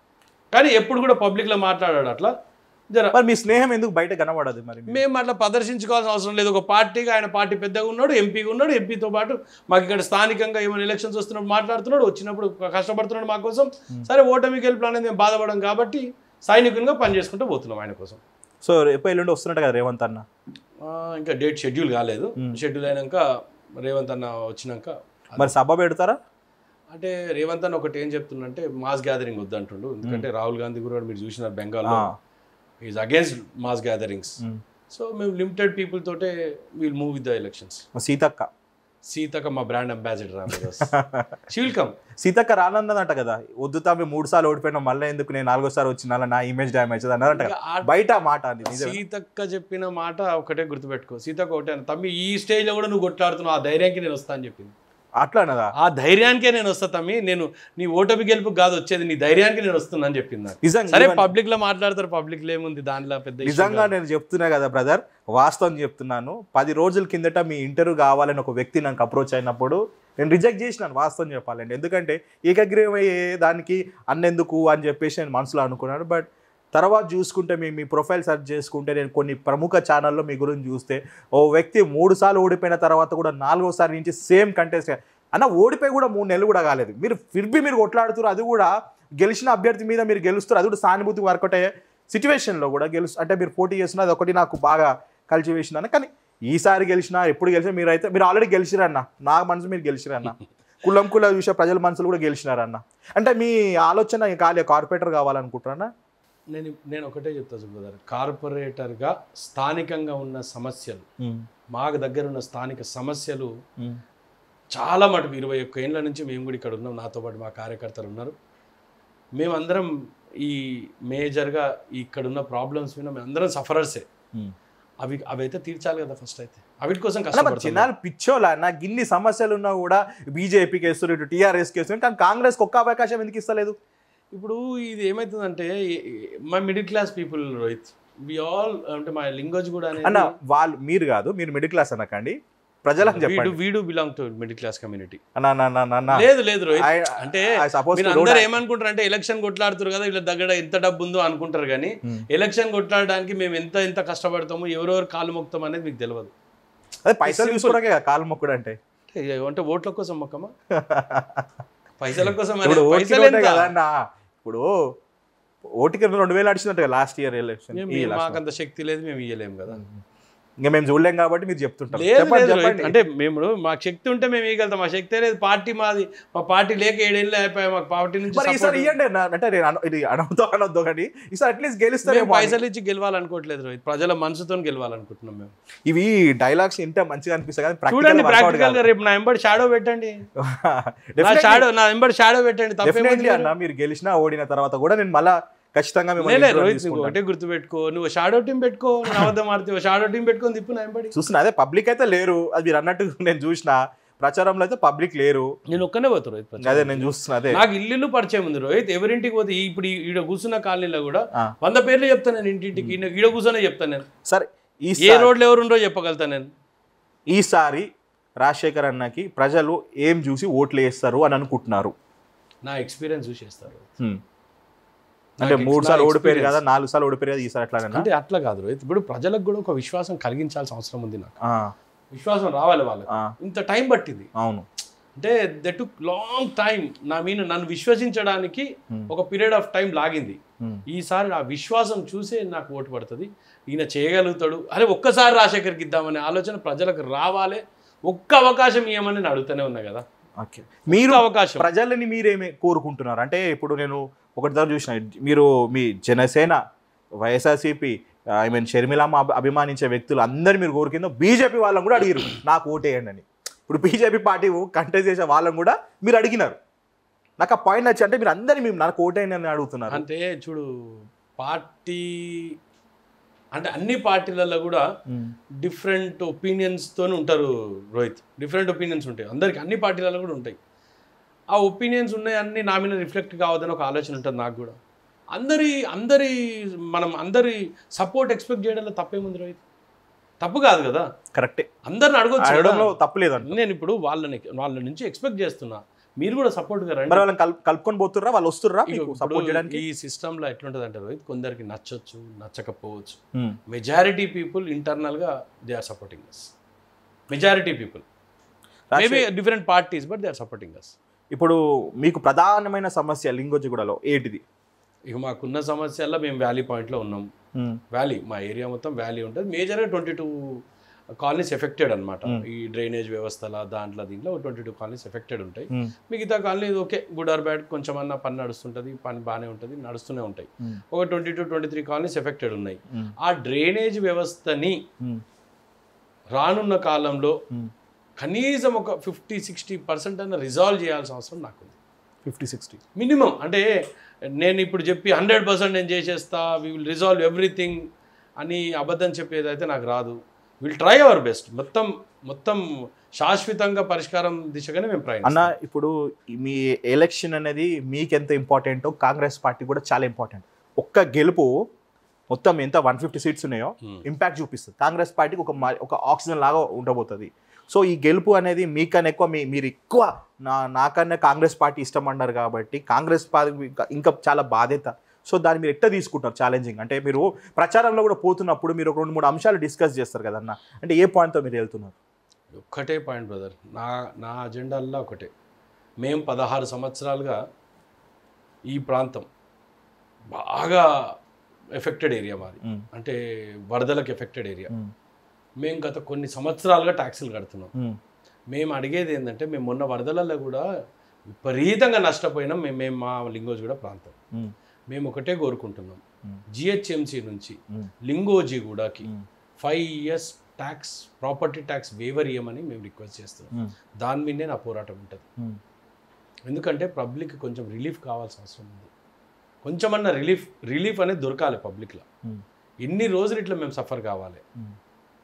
[SPEAKER 2] కానీ ఎప్పుడు కూడా పబ్లిక్ లో మాట్లాడాడు అట్లా జర
[SPEAKER 1] మరి మీ స్నేహం ఎందుకు బయట కనబడదు మరి మీకు?
[SPEAKER 2] మేము అట్లా ప్రదర్శించుకోవాల్సిన అవసరం లేదు ఒక పార్టీగా ఆయన పార్టీ పెద్దగా ఉన్నాడు ఎంపీగా ఉన్నాడు ఎంపీతో పాటు మాకు ఇక్కడ స్థానికంగా ఏమైనా ఎలక్షన్స్ వస్తున్నప్పుడు మాట్లాడుతున్నాడు వచ్చినప్పుడు కష్టపడుతున్నాడు మా కోసం సరే ఓటమికి గెలుపు అనేది మేము బాధపడం కాబట్టి సైనికునిగా పనిచేసుకుంటూ పోతున్నాం ఆయన కోసం
[SPEAKER 1] సో రేపు ఎల్లుండి వస్తున్నట్టు కదా రేవంత్ అన్న
[SPEAKER 2] ఆ, ఇంకా డేట్ షెడ్యూల్ కాలేదు
[SPEAKER 1] Hmm.
[SPEAKER 2] షెడ్యూల్ అయినాక రేవంత్ అన్న వచ్చినాక
[SPEAKER 1] మరి సభ పెడతారా
[SPEAKER 2] అంటే రేవంత్ అన్న ఒకటి ఏం చెప్తుండంటే మాస్ గ్యాదరింగ్ వద్దంటుండు ఎందుకంటే రాహుల్ గాంధీ కూడా మీరు చూసినారు బెంగాల్లో
[SPEAKER 1] ఆ,
[SPEAKER 2] is against mass gatherings
[SPEAKER 1] um.
[SPEAKER 2] So మేము లిమిటెడ్ పీపుల్ తోటే will move with the elections
[SPEAKER 1] Seethakka
[SPEAKER 2] Seethakka మా బ్రాండ్ అంబాసిడర్ ఆమె షీ విల్ కమ్
[SPEAKER 1] సీతక్క రానన్నదంట కదా వద్దు తామే మూడు సార్లు ఓడిపోయినా మళ్ళీ ఎందుకు నేను నాలుగోసారి వచ్చిన నా ఇమేజ్ డ్యామేజ్ అన్నారంట కదా. బయట ఆ మాట అది నిజమే
[SPEAKER 2] సీతక్క చెప్పిన మాట ఒకటే గుర్తుపెట్టుకో సీతక్క ఒకటే అన్న, తమ్మి ఈ స్టేజ్ లో కూడా నువ్వు కొట్లాడుతున్నావు ఆ ధైర్యానికి నేను వస్తా అని చెప్పింది
[SPEAKER 1] అట్లా అన్నదా
[SPEAKER 2] ఆ ధైర్యానికే నేను వస్తా తమ్మి నేను నీ ఓటమి గెలుపు కాదు వచ్చేది నీ ధైర్యానికి నేను వస్తున్నా అని చెప్పింది నాకు.
[SPEAKER 1] నిజంగా
[SPEAKER 2] సరే
[SPEAKER 1] ఈవెన్
[SPEAKER 2] పబ్లిక్ లో మాట్లాడతారు పబ్లిక్ లో ఏముంది దానిలో పెద్ద issue
[SPEAKER 1] నిజంగా
[SPEAKER 2] కాదు.
[SPEAKER 1] నేను చెప్తున్నా కదా బ్రదర్ వాస్తవం చెప్తున్నాను పది రోజుల కిందట మీ ఇంటర్వ్యూ కావాలని ఒక వ్యక్తి నాకు అప్రోచ్ అయినప్పుడు నేను రిజెక్ట్ చేసినాను వాస్తవం చెప్పాలండి ఎందుకంటే ఏకగ్రీవమయ్యే దానికి అన్నెందుకు అని చెప్పేసి నేను మనసులో అనుకున్నాను బట్ తర్వాత చూసుకుంటే మీ మీ ప్రొఫైల్ సెర్చ్ చేసుకుంటే నేను కొన్ని ప్రముఖ ఛానల్లో మీ గురించి చూస్తే ఓ వ్యక్తి మూడు సార్లు ఓడిపోయిన తర్వాత కూడా నాలుగోసారి నుంచి సేమ్ కంటెస్ట్ అన్న ఓడిపోయి కూడా మూడు నెలలు కూడా కాలేదు మీరు ఫిర్బి మీరు కొట్లాడుతారు అది కూడా గెలిచిన అభ్యర్థి మీద మీరు గెలుస్తారు అది కూడా సానుభూతి వర్కౌట్ అయ్యే సిచ్యువేషన్లో కూడా గెలుసు అంటే మీరు పోటీ చేస్తున్న అది ఒకటి నాకు బాగా కలిసి వేసినాను కానీ ఈసారి గెలిచినా ఎప్పుడు గెలిచినా మీరు అయితే మీరు ఆల్రెడీ గెలిచిరన్న నా మనసు మీరు గెలిచిరన్న కులం కుల విషయ ప్రజల మనసులు కూడా గెలిచినారన్న అంటే మీ ఆలోచన ఖాళీ కార్పొరేటర్ కావాలనుకుంటారన్నా
[SPEAKER 2] నేను నేను ఒకటే చెప్తా సుబ్రదర్ కార్పొరేటర్గా స్థానికంగా ఉన్న సమస్యలు మాకు దగ్గర ఉన్న స్థానిక సమస్యలు చాలా మటుకు ఇరవై ఒక్క ఏళ్ళ నుంచి మేము కూడా ఇక్కడ ఉన్నాం నాతో పాటు మా కార్యకర్తలు ఉన్నారు మేమందరం ఈ మేజర్గా ఇక్కడ ఉన్న ప్రాబ్లమ్స్ మీద మేమందరం సఫరర్సే అవి అవి అయితే తీర్చాలి కదా ఫస్ట్ అయితే అవిటి కోసం
[SPEAKER 1] అన్న మరి
[SPEAKER 2] కష్టపడుతున్నాం
[SPEAKER 1] జనాలు పిచ్చోలా నాకు ఇన్ని సమస్యలు ఉన్నా కూడా బీజేపీకి వేస్తారు ఇటు టీఆర్ఎస్కి వేస్తారు కానీ కాంగ్రెస్కి ఒక్క అవకాశం ఎందుకు ఇస్తలేదు
[SPEAKER 2] ఇప్పుడు ఇది ఏమవుతుందంటే మా middle class people Rohit we all అంటే మా లింగోజ్ కూడా అనేది
[SPEAKER 1] అన్న వాళ్ళు మీరు కాదు మీరు మిడిల్ క్లాస్ అనకండి ప్రజలకు
[SPEAKER 2] వీడు
[SPEAKER 1] చెప్పండి
[SPEAKER 2] వీడు belong to middle class community
[SPEAKER 1] అన్న, అన్న, అన్న, అన్న, అన్న.
[SPEAKER 2] లేదు లేదు రోహిత్
[SPEAKER 1] I-
[SPEAKER 2] అంటే
[SPEAKER 1] I suppose
[SPEAKER 2] మీరు
[SPEAKER 1] to road
[SPEAKER 2] అందరూ
[SPEAKER 1] act-
[SPEAKER 2] ఏమనుకుంటారు అంటే ఎలక్షన్ కొట్లాడుతారు కదా వీళ్ళ దగ్గర ఎంత డబ్బు ఉందో అనుకుంటారు కానీ
[SPEAKER 1] Hmm.
[SPEAKER 2] ఎలక్షన్ కొట్లాడడానికి మేము ఎంత ఎంత కష్టపడతాము ఎవరెవరు కాలు మొక్కుతాం అనేది మీకు తెలియదు
[SPEAKER 1] అదే పైసలు తీసుకోవడాకే కదా కాలు మొక్కుడు అంటే
[SPEAKER 2] అంటే అంటే ఓట్ల కోసం మొక్కమా పైసల కోసం అనే-
[SPEAKER 1] ఇప్పుడు ఓటుకి
[SPEAKER 2] పైసలు
[SPEAKER 1] ఓటే
[SPEAKER 2] ఎంత?
[SPEAKER 1] కదా అన్న ఇప్పుడు ఓటుకి రెండు వేలు నడిచిందంట లాస్ట్ ఇయర్ ఎలక్షన్
[SPEAKER 2] మేము-
[SPEAKER 1] ఈ
[SPEAKER 2] మేము-
[SPEAKER 1] election.
[SPEAKER 2] మాకు అంత శక్తి లేదు మేము ఇయ్యలేము కదా
[SPEAKER 1] ఇంకా మేము చూడలేం కాబట్టి మీరు చెప్తుంటారు
[SPEAKER 2] లేదు
[SPEAKER 1] చెప్పండి
[SPEAKER 2] లేదు
[SPEAKER 1] చెప్పండి
[SPEAKER 2] అంటే మేము మాకు శక్తి ఉంటే మేము ఇవ్వగలుగుతాం మా శక్తి లేదు పార్టీ మాది మా పార్టీ లేక ఏడేళ్ళు అయిపోయాయి మాకు పార్టీ నుంచి
[SPEAKER 1] మరి ఈసారి
[SPEAKER 2] support-
[SPEAKER 1] ఇవ్వండి అన్న. అంటే నేను అన- ఇది అనవద్దు అనొద్దు కానీ ఈసారి అట్లీస్ట్ గెలుస్తారు
[SPEAKER 2] మేము పైసలు ఇచ్చి గెలవాలనుకోవట్లేదు రోహిత్ ప్రజల మనసుతో గెలవాలనుకుంటున్నాం మేము
[SPEAKER 1] ఇవి డైలాగ్స్ ఇంటే మంచిగా అనిపిస్తాయి కానీ
[SPEAKER 2] చూడండి
[SPEAKER 1] ప్రాక్టికల్
[SPEAKER 2] ప్రాక్టికల్ గా రేపు నా ఎంబడి షాడో పెట్టండి నా షాడో నా ఎంబడి షాడో పెట్టండి తప్పేముంది
[SPEAKER 1] డెఫినెట్లీ అన్న మీరు గెలిచినా ఓడిన తర్వాత కూడా నేను మళ్ళా ఖచ్చితంగా మిమ్మల్ని
[SPEAKER 2] నేనే
[SPEAKER 1] ఇంటర్వ్యూ
[SPEAKER 2] రోహిత్ నువ్వు
[SPEAKER 1] తీసుకుంటాను.
[SPEAKER 2] ఒకటే గుర్తు పెట్టుకో నువ్వు షాడో టీం పెట్టుకో నువ్వు అబద్ధం ఆడితే షాడో టీం పెట్టుకొని తిప్పు నా ఎంబడి
[SPEAKER 1] చూస్తున్నా అదే పబ్లిక్ అయితే లేరు అది మీరు అన్నట్టు నేను చూసిన ప్రచారంలో అయితే పబ్లిక్ లేరు
[SPEAKER 2] నేను ఒక్కనే పోతా రోహిత్ ప్రచారం.
[SPEAKER 1] అదే నేను చూస్తున్నా అదే
[SPEAKER 2] నాకు ఇల్లు పరిచయం ఉంది రోహిత్ ఎవరింటికి పోతే ఈ- ఇప్పుడు ఈ- ఈడ కూర్చున్న కాలనీలో కూడా
[SPEAKER 1] ఆ.
[SPEAKER 2] వంద పేర్లు చెప్తాను నేను ఇంటింటికి ఈడ- ఈడ కూర్చొనే చెప్తాను నేను
[SPEAKER 1] సరే
[SPEAKER 2] ఏ
[SPEAKER 1] ఈసారి
[SPEAKER 2] రోడ్లు ఎవరు ఉండో చెప్పగలుగుతాను నేను
[SPEAKER 1] ఈసారి రాజశేఖర్ అన్నకి ప్రజలు ఏం చూసి ఓట్లు వేస్తారు అని అనుకుంటున్నారు
[SPEAKER 2] నా ఎక్స్పీరియన్స్ చూసి చేస్తారు
[SPEAKER 1] హ్మ్. అంటే
[SPEAKER 2] నాకు
[SPEAKER 1] మూడు
[SPEAKER 2] నా
[SPEAKER 1] సార్లు ఓడిపోయారు
[SPEAKER 2] experience.
[SPEAKER 1] కదా నాలుగు సార్లు ఓడిపోయారు కదా ఈసారి అట్లానే
[SPEAKER 2] అంటే అట్లా కాదు రోహిత్ ఇప్పుడు ప్రజలకు కూడా ఒక విశ్వాసం కలిగించాల్సిన అవసరం ఉంది నాకు
[SPEAKER 1] ఆ,
[SPEAKER 2] విశ్వాసం రావాలి వాళ్ళకి
[SPEAKER 1] ఆ,
[SPEAKER 2] ఇంత టైం పట్టింది
[SPEAKER 1] అవును
[SPEAKER 2] అంటే ద టుక్ లాంగ్ టైం నా మీద నన్ను విశ్వసించడానికి
[SPEAKER 1] Hmm.
[SPEAKER 2] ఒక పీరియడ్ ఆఫ్ టైం లాగింది
[SPEAKER 1] హ్మ్.
[SPEAKER 2] ఈసారి ఆ విశ్వాసం చూసే నాకు ఓటు పడుతుంది ఈయన చేయగలుగుతాడు అరే ఒక్కసారి రాజశేఖర్కి ఇద్దామనే ఆలోచన ప్రజలకు రావాలి ఒక్క అవకాశం ఇవ్వమని నేను అడుగుతూనే ఉన్నా కదా
[SPEAKER 1] ఓకే మీరు
[SPEAKER 2] ఒక్క అవకాశం
[SPEAKER 1] ప్రజలని మీరేమి కోరుకుంటున్నారు అంటే ఇప్పుడు నేను ఒకటి దగ్గర చూసిన మీరు మీ Janasena YSRCP I mean Sharmilamma అభి- అభిమానించే వ్యక్తులు అందరు మీరు కోరుకింద బీజేపీ వాళ్ళని కూడా అడిగారు నాకు ఓటేయండి అని ఇప్పుడు బీజేపీ పార్టీ కంటెస్ట్ చేసే వాళ్ళని కూడా మీరు అడిగినారు నాకు ఆ పాయింట్ వచ్చి అంటే మీరు అందరినీ మేము నాకు ఓటేయండి అని అడుగుతున్నారు
[SPEAKER 2] అంటే చూడు పార్టీ అంటే అన్ని పార్టీలలో కూడా డిఫరెంట్ ఒపీనియన్స్తో ఉంటారు రోహిత్ డిఫరెంట్ ఒపీనియన్స్ ఉంటాయి అందరికి అన్ని పార్టీలలో కూడా ఉంటాయి ఆ ఒపీనియన్స్ ఉన్నాయి అన్ని నా మీద రిఫ్లెక్ట్ కావద్దని ఒక ఆలోచన ఉంటుంది నాకు కూడా అందరి అందరి మనం అందరి సపోర్ట్ ఎక్స్పెక్ట్ చేయడంలో తప్పేముంది రోహిత్ తప్పు కాదు కదా
[SPEAKER 1] కరెక్టే
[SPEAKER 2] అందరిని అడగొచ్చు కదా.
[SPEAKER 1] అడగడంలో తప్పులేదంట
[SPEAKER 2] నేను ఇప్పుడు వాళ్ళని వాళ్ళ నుంచి ఎక్స్పెక్ట్ చేస్తున్నా మీరు కూడా సపోర్ట్గా రండి
[SPEAKER 1] మరి వాళ్ళని కల్- కలుపుకొని పోతుర్రా వాళ్ళు వస్తుర్రా
[SPEAKER 2] ఇగో
[SPEAKER 1] మీకు
[SPEAKER 2] ఇప్పుడు
[SPEAKER 1] సపోర్ట్ చేయడానికి
[SPEAKER 2] ఈ సిస్టంలో ఎట్లుంటుంది అంటే రోహిత్ కొందరికి నచ్చొచ్చు నచ్చకపోవచ్చు
[SPEAKER 1] ఉమ్.
[SPEAKER 2] మెజారిటీ పీపుల్ ఇంటర్నల్గా they are supporting us majority people maybe different parties but they are supporting us
[SPEAKER 1] ఇప్పుడు మీకు ప్రధానమైన సమస్య లింగోజిగూడలో ఏంటిది
[SPEAKER 2] ఇక మాకున్న సమస్యల్లో మేము వ్యాలీ పాయింట్లో ఉన్నాం వ్యాలీ మా ఏరియా మొత్తం వ్యాలీ ఉంటుంది మేజర్గా ట్వంటీ టూ కాలనీస్ ఎఫెక్టెడ్ అనమాట
[SPEAKER 1] Hmm.
[SPEAKER 2] ఈ డ్రైనేజ్ వ్యవస్థల దాంట్లో దీంట్లో ట్వంటీ టూ కాలనీస్ ఎఫెక్టెడ్ ఉంటాయి
[SPEAKER 1] ఉమ్.
[SPEAKER 2] మిగతా colony okay good or bad కొంచెం అన్న పని నడుస్తుంటుంది పని బాగానే ఉంటుంది నడుస్తూనే ఉంటాయి
[SPEAKER 1] ఉమ్.
[SPEAKER 2] ఒక twenty two twenty three colonies affected ఉన్నాయి
[SPEAKER 1] ఉమ్.
[SPEAKER 2] ఆ డ్రైనేజ్ వ్యవస్థని
[SPEAKER 1] ఉమ్.
[SPEAKER 2] రానున్న కాలంలో
[SPEAKER 1] ఉమ్.
[SPEAKER 2] కనీసం ఒక ఫిఫ్టీ సిక్స్టీ పర్సెంట్ అన్న రిజాల్వ్ చేయాల్సిన అవసరం నాకు ఉంది
[SPEAKER 1] ఫిఫ్టీ సిక్స్టీ
[SPEAKER 2] మినిమం అంటే నేను ఇప్పుడు చెప్పి హండ్రెడ్ పర్సెంట్ నేను చేసేస్తా వి విల్ రిజాల్వ్ ఎవ్రీథింగ్ అని అబద్ధం చెప్పేది అయితే నాకు రాదు విల్ ట్రై అవర్ బెస్ట్ మొత్తం మొత్తం శాశ్వతంగా పరిష్కారం దిశగానే మేము
[SPEAKER 1] అన్న
[SPEAKER 2] ప్రయాణిస్తాం
[SPEAKER 1] ఇప్పుడు ఈ మీ ఎలక్షన్ అనేది మీకు ఎంత ఇంపార్టెంటో కాంగ్రెస్ పార్టీ కూడా చాలా ఇంపార్టెంట్ ఒక్క గెలుపు మొత్తం ఎంత వన్ ఫిఫ్టీ సీట్స్ ఉన్నాయో
[SPEAKER 2] Hmm.
[SPEAKER 1] ఇంపాక్ట్ చూపిస్తుంది కాంగ్రెస్ పార్టీకి ఒక మ- ఒక ఆక్సిజన్ లాగా ఉండబోతుంది సో ఈ గెలుపు అనేది మీకన్నా ఎక్కువ మీ మీరు ఎక్కువ నా నాకన్నా కాంగ్రెస్ పార్టీ ఇష్టం అన్నారు కాబట్టి కాంగ్రెస్ పార్టీ ఇంకా- ఇంకా చాలా బాధ్యత సో దాన్ని మీరు ఎట్లా తీసుకుంటారు ఛాలెంజింగ్ అంటే మీరు ప్రచారంలో కూడా పోతున్నప్పుడు మీరు ఒక రెండు మూడు అంశాలు డిస్కస్ చేస్తారు కదన్న అంటే ఏ పాయింట్తో మీరు వెళ్తున్నారు
[SPEAKER 2] ఒక్కటే పాయింట్ బ్రదర్ నా నా అజెండాల్లో ఒకటే మేము పదహారు సంవత్సరాలుగా ఈ ప్రాంతం బాగా ఎఫెక్టెడ్ ఏరియా మాది
[SPEAKER 1] ఉమ్,
[SPEAKER 2] అంటే వరదలకు ఎఫెక్టెడ్ ఏరియా
[SPEAKER 1] ఉమ్,
[SPEAKER 2] మేము గత కొన్ని సంవత్సరాలుగా ట్యాక్సులు కడుతున్నాం
[SPEAKER 1] ఉమ్,
[SPEAKER 2] మేము అడిగేది ఏంటంటే మేము మొన్న వరదలలో కూడా విపరీతంగా నష్టపోయినాం మేము మేము మా లింగోజ్ కూడా ప్రాంతం
[SPEAKER 1] ఉమ్,
[SPEAKER 2] మేము ఒకటే కోరుకుంటున్నాం
[SPEAKER 1] ఉమ్,
[SPEAKER 2] జిహెచ్ఎంసీ నుంచి
[SPEAKER 1] ఉమ్,
[SPEAKER 2] లింగోజిగూడకి
[SPEAKER 1] ఉమ్,
[SPEAKER 2] five years tax property tax waiver ఇవ్వమని మేము రిక్వెస్ట్ చేస్తున్నాం
[SPEAKER 1] ఉమ్,
[SPEAKER 2] దాని మీదే నా పోరాటం ఉంటుంది
[SPEAKER 1] ఉమ్.
[SPEAKER 2] ఎందుకంటే పబ్లిక్ కొంచెం రిలీఫ్ కావాల్సిన అవసరం ఉంది కొంచెమన్నా రిలీఫ్ రిలీఫ్ అనేది దొరకాలి పబ్లిక్లో
[SPEAKER 1] ఉమ్.
[SPEAKER 2] ఎన్ని రోజులు ఇట్లా మేము సఫర్ కావాలి
[SPEAKER 1] ఉమ్.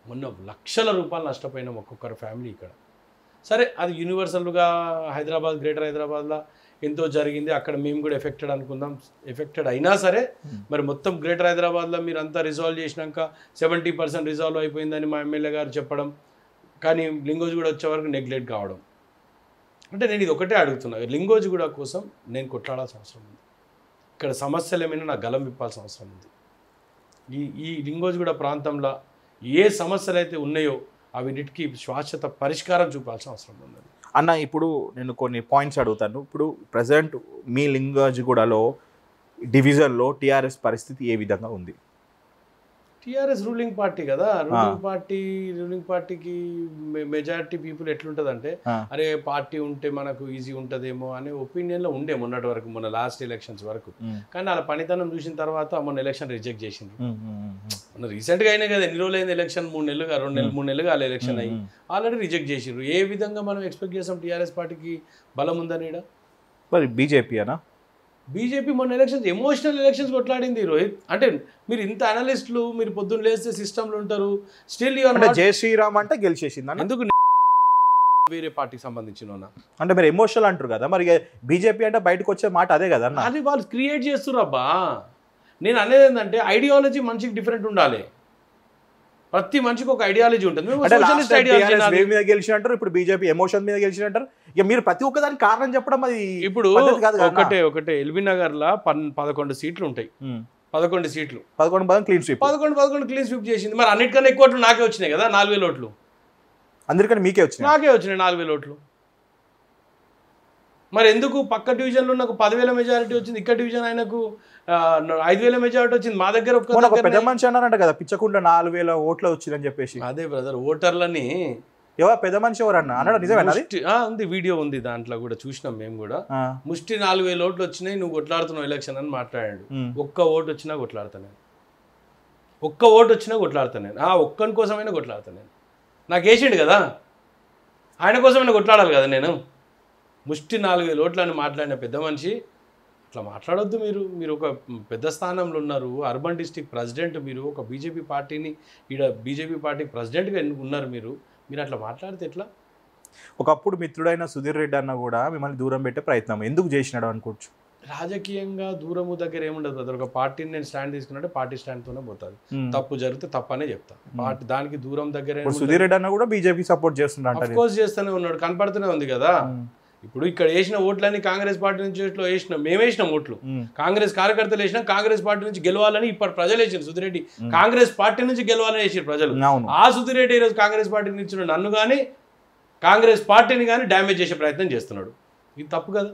[SPEAKER 2] మొన్న లక్షల రూపాయలు నష్టపోయినాం ఒక్కొక్కరు ఫ్యామిలీ ఇక్కడ సరే అది యూనివర్సల్గా హైదరాబాద్ గ్రేటర్ హైదరాబాద్లో ఎంతో జరిగింది అక్కడ మేము కూడా ఎఫెక్టెడ్ అనుకుందాం ఎఫెక్టెడ్ అయినా సరే మరి మొత్తం గ్రేటర్ హైదరాబాద్లో మీరు అంతా రిజాల్వ్ చేసినాక సెవెంటీ పర్సెంట్ రిజాల్వ్ అయిపోయిందని మా ఎమ్మెల్యే గారు చెప్పడం కానీ లింగోజ్ కూడా వచ్చే వరకు నెగ్లెక్ట్ కావడం అంటే నేను ఇది ఒకటే అడుగుతున్నా లింగోజ్ కూడా కోసం నేను కొట్లాడాల్సిన అవసరం ఉంది ఇక్కడ సమస్యలు ఏమైనా నాకు గలం విప్పాల్సిన అవసరం ఉంది ఈ ఈ లింగోజ్గూడ ప్రాంతంలో ఏ సమస్యలు అయితే ఉన్నాయో అవిటికి శాశ్వత పరిష్కారం చూపాల్సిన అవసరం ఉన్నది
[SPEAKER 1] అన్న ఇప్పుడు నేను కొన్ని పాయింట్స్ అడుగుతాను ఇప్పుడు ప్రజెంట్ మీ లింగాజిగూడలో డివిజన్లో టీఆర్ఎస్ పరిస్థితి ఏ విధంగా ఉంది
[SPEAKER 2] టీఆర్ఎస్ రూలింగ్ పార్టీ కదా రూలింగ్ పార్టీ రూలింగ్ పార్టీకి మెజారిటీ పీపుల్ ఎట్లుంటుందంటే
[SPEAKER 1] ఆ.
[SPEAKER 2] అరే పార్టీ ఉంటే మనకు ఈజీ ఉంటుందేమో అనే ఒపీనియన్లో ఉండే మొన్నటి వరకు మొన్న లాస్ట్ ఎలక్షన్స్ వరకు కానీ వాళ్ళ పనితనం చూసిన తర్వాత మొన్న ఎలక్షన్ రిజెక్ట్ చేసిండ్రు మొన్న రీసెంట్గా అయినా కదా ఎన్ని రోజులు అయింది ఎలక్షన్ మూడు నెలలుగా రెండు నెలలు మూడు నెలలుగా వాళ్ళ ఎలక్షన్ అయ్యి ఆల్రెడీ రిజెక్ట్ చేసిండ్రు ఏ విధంగా మనం ఎక్స్పెక్ట్ చేస్తాం టీఆర్ఎస్ పార్టీకి బలం ఉందని ఈడ
[SPEAKER 1] మరి బీజేపీ అనా
[SPEAKER 2] బీజేపీ మొన్న ఎలక్షన్స్ ఎమోషనల్ ఎలక్షన్స్ కొట్లాడింది రోహిత్ అంటే మీరు ఇంత అనలిస్టులు మీరు పొద్దున్న లేస్తే సిస్టంలో ఉంటారు స్టిల్ యూఆర్
[SPEAKER 1] అంటే జై శ్రీరామ్ అంటే గెలిచేసింది అన్న
[SPEAKER 2] ఎందుకు వేరే పార్టీకి సంబంధించిన
[SPEAKER 1] అంటే మీరు ఎమోషనల్ అంటారు కదా మరి బీజేపీ అంటే బయటకు వచ్చే మాట అదే కదా అన్న
[SPEAKER 2] అది వాళ్ళు క్రియేట్ చేస్తుర్రబ్బా నేను అనేది ఏంటంటే ఐడియాలజీ మనిషికి డిఫరెంట్ ఉండాలి ప్రతి మనిషికి ఒక ఐడియాలజీ ఉంటుంది మేము
[SPEAKER 1] అంటే
[SPEAKER 2] సోషలిస్ట్ ఐడియాలజీ
[SPEAKER 1] వేవ్ మీద గెలిచినట్టారు ఇప్పుడు బీజేపీ ఎమోషన్ మీద గెలిచినట్టారు ఇక మీరు ప్రతి ఒక్కదానికి కారణం చెప్పడం అది
[SPEAKER 2] ఇప్పుడు
[SPEAKER 1] పద్ధతి కాదు కదా అన్న.
[SPEAKER 2] ఒకటే ఒకటే ఎల్బీ నగర్ లా పన్ పదకొండు సీట్లు ఉంటాయి
[SPEAKER 1] ఉమ్.
[SPEAKER 2] పదకొండు సీట్లు
[SPEAKER 1] పదకొండు పదం క్లీన్ స్వీప్
[SPEAKER 2] పదకొండు పదకొండు క్లీన్ స్వీప్ చేసింది మరి అన్నిటికన్నా ఎక్కువ ఓట్లు నాకే వచ్చినాయి కదా నాలుగు వేల ఓట్లు
[SPEAKER 1] అందరికని మీకే వచ్చినాయి
[SPEAKER 2] నాకే వచ్చినాయి నాలుగు వేల ఓట్లు మరి ఎందుకు పక్క డివిజన్లో నాకు పదివేల మెజారిటీ వచ్చింది ఇక్కడ డివిజన్ ఆయనకు ఆ, ఐదు వేల మెజారిటీ వచ్చింది మా దగ్గర ఒక్క
[SPEAKER 1] మొన్న ఒక పెద్ద
[SPEAKER 2] దగ్గరనే-
[SPEAKER 1] మనిషి అన్నారంట కదా పిచ్చకుండా నాలుగు వేల ఓట్లు వచ్చిందని చెప్పేసి
[SPEAKER 2] అదే బ్రదర్ ఓటర్లని
[SPEAKER 1] ఎవరు పెద్ద మనిషి ఎవరు అన్న అన్నాడు నిజమేనా అది
[SPEAKER 2] ముష్టి- ఆ, ఉంది వీడియో ఉంది దాంట్లో కూడా చూసినాం మేము కూడా
[SPEAKER 1] ఆ,
[SPEAKER 2] ముష్టి నాలుగు వేల ఓట్లు వచ్చినాయి నువ్వు కొట్లాడుతున్నావు ఎలక్షన్ అని మాట్లాడాడు
[SPEAKER 1] ఉమ్.
[SPEAKER 2] ఒక్క ఓటు వచ్చినా కొట్లాడతా నేను ఒక్క ఓటు వచ్చినా కొట్లాడతా నేను ఆ ఒక్కని కోసమైనా కొట్లాడతా నేను నాకు వేసిండు కదా ఆయన కోసమైనా కొట్లాడాలి కదా నేను ముష్టి నాలుగు వేల ఓట్లు అని మాట్లాడిన పెద్ద మనిషి అట్లా మాట్లాడొద్దు మీరు మీరు ఒక పెద్ద స్థానంలో ఉన్నారు అర్బన్ డిస్టిక్ ప్రెసిడెంట్ మీరు ఒక బీజేపీ పార్టీని ఈడ బీజేపీ పార్టీ ప్రెసిడెంట్గా ఉన్నారు మీరు మీరు అట్లా మాట్లాడితే ఎట్లా
[SPEAKER 1] ఒకప్పుడు మిత్రుడైన సుధీర్ రెడ్డి అన్న కూడా మిమ్మల్ని దూరం పెట్టే ప్రయత్నం ఎందుకు చేసినాడు అనుకోవచ్చు
[SPEAKER 2] రాజకీయంగా దూరము దగ్గర ఏముండదు బ్రదర్ ఒక పార్టీని నేను స్టాండ్ తీసుకున్నట్టే పార్టీ స్టాండ్తోనే పోతుంది
[SPEAKER 1] ఉమ్.
[SPEAKER 2] తప్పు జరిగితే తప్పనే చెప్తా పార్టీ దానికి దూరం దగ్గర
[SPEAKER 1] ఇప్పుడు సుధీర్ రెడ్డి అన్న కూడా బీజేపీ సపోర్ట్ చేస్తున్నాడు
[SPEAKER 2] అఫ్ కోర్స్ చేస్తూనే ఉన్నాడు కనపడుతూనే ఉంది కదా ఇప్పుడు ఇక్కడ వేసిన ఓట్లన్నీ కాంగ్రెస్ పార్టీ నుంచి ఇట్లా వేసినాం మేము వేసినాం ఓట్లు కాంగ్రెస్ కార్యకర్తలు వేసినాం కాంగ్రెస్ పార్టీ నుంచి గెలవాలని ఇప్పుడు ప్రజలు వేసారు సుధిరెడ్డి కాంగ్రెస్ పార్టీ నుంచి గెలవాలని వేసారు ప్రజలు
[SPEAKER 1] అవును
[SPEAKER 2] ఆ సుధిరెడ్డి ఈరోజు కాంగ్రెస్ పార్టీ నుంచి ఉన్న నన్ను కానీ కాంగ్రెస్ పార్టీని కానీ డ్యామేజ్ చేసే ప్రయత్నం చేస్తున్నాడు ఇది తప్పు కదా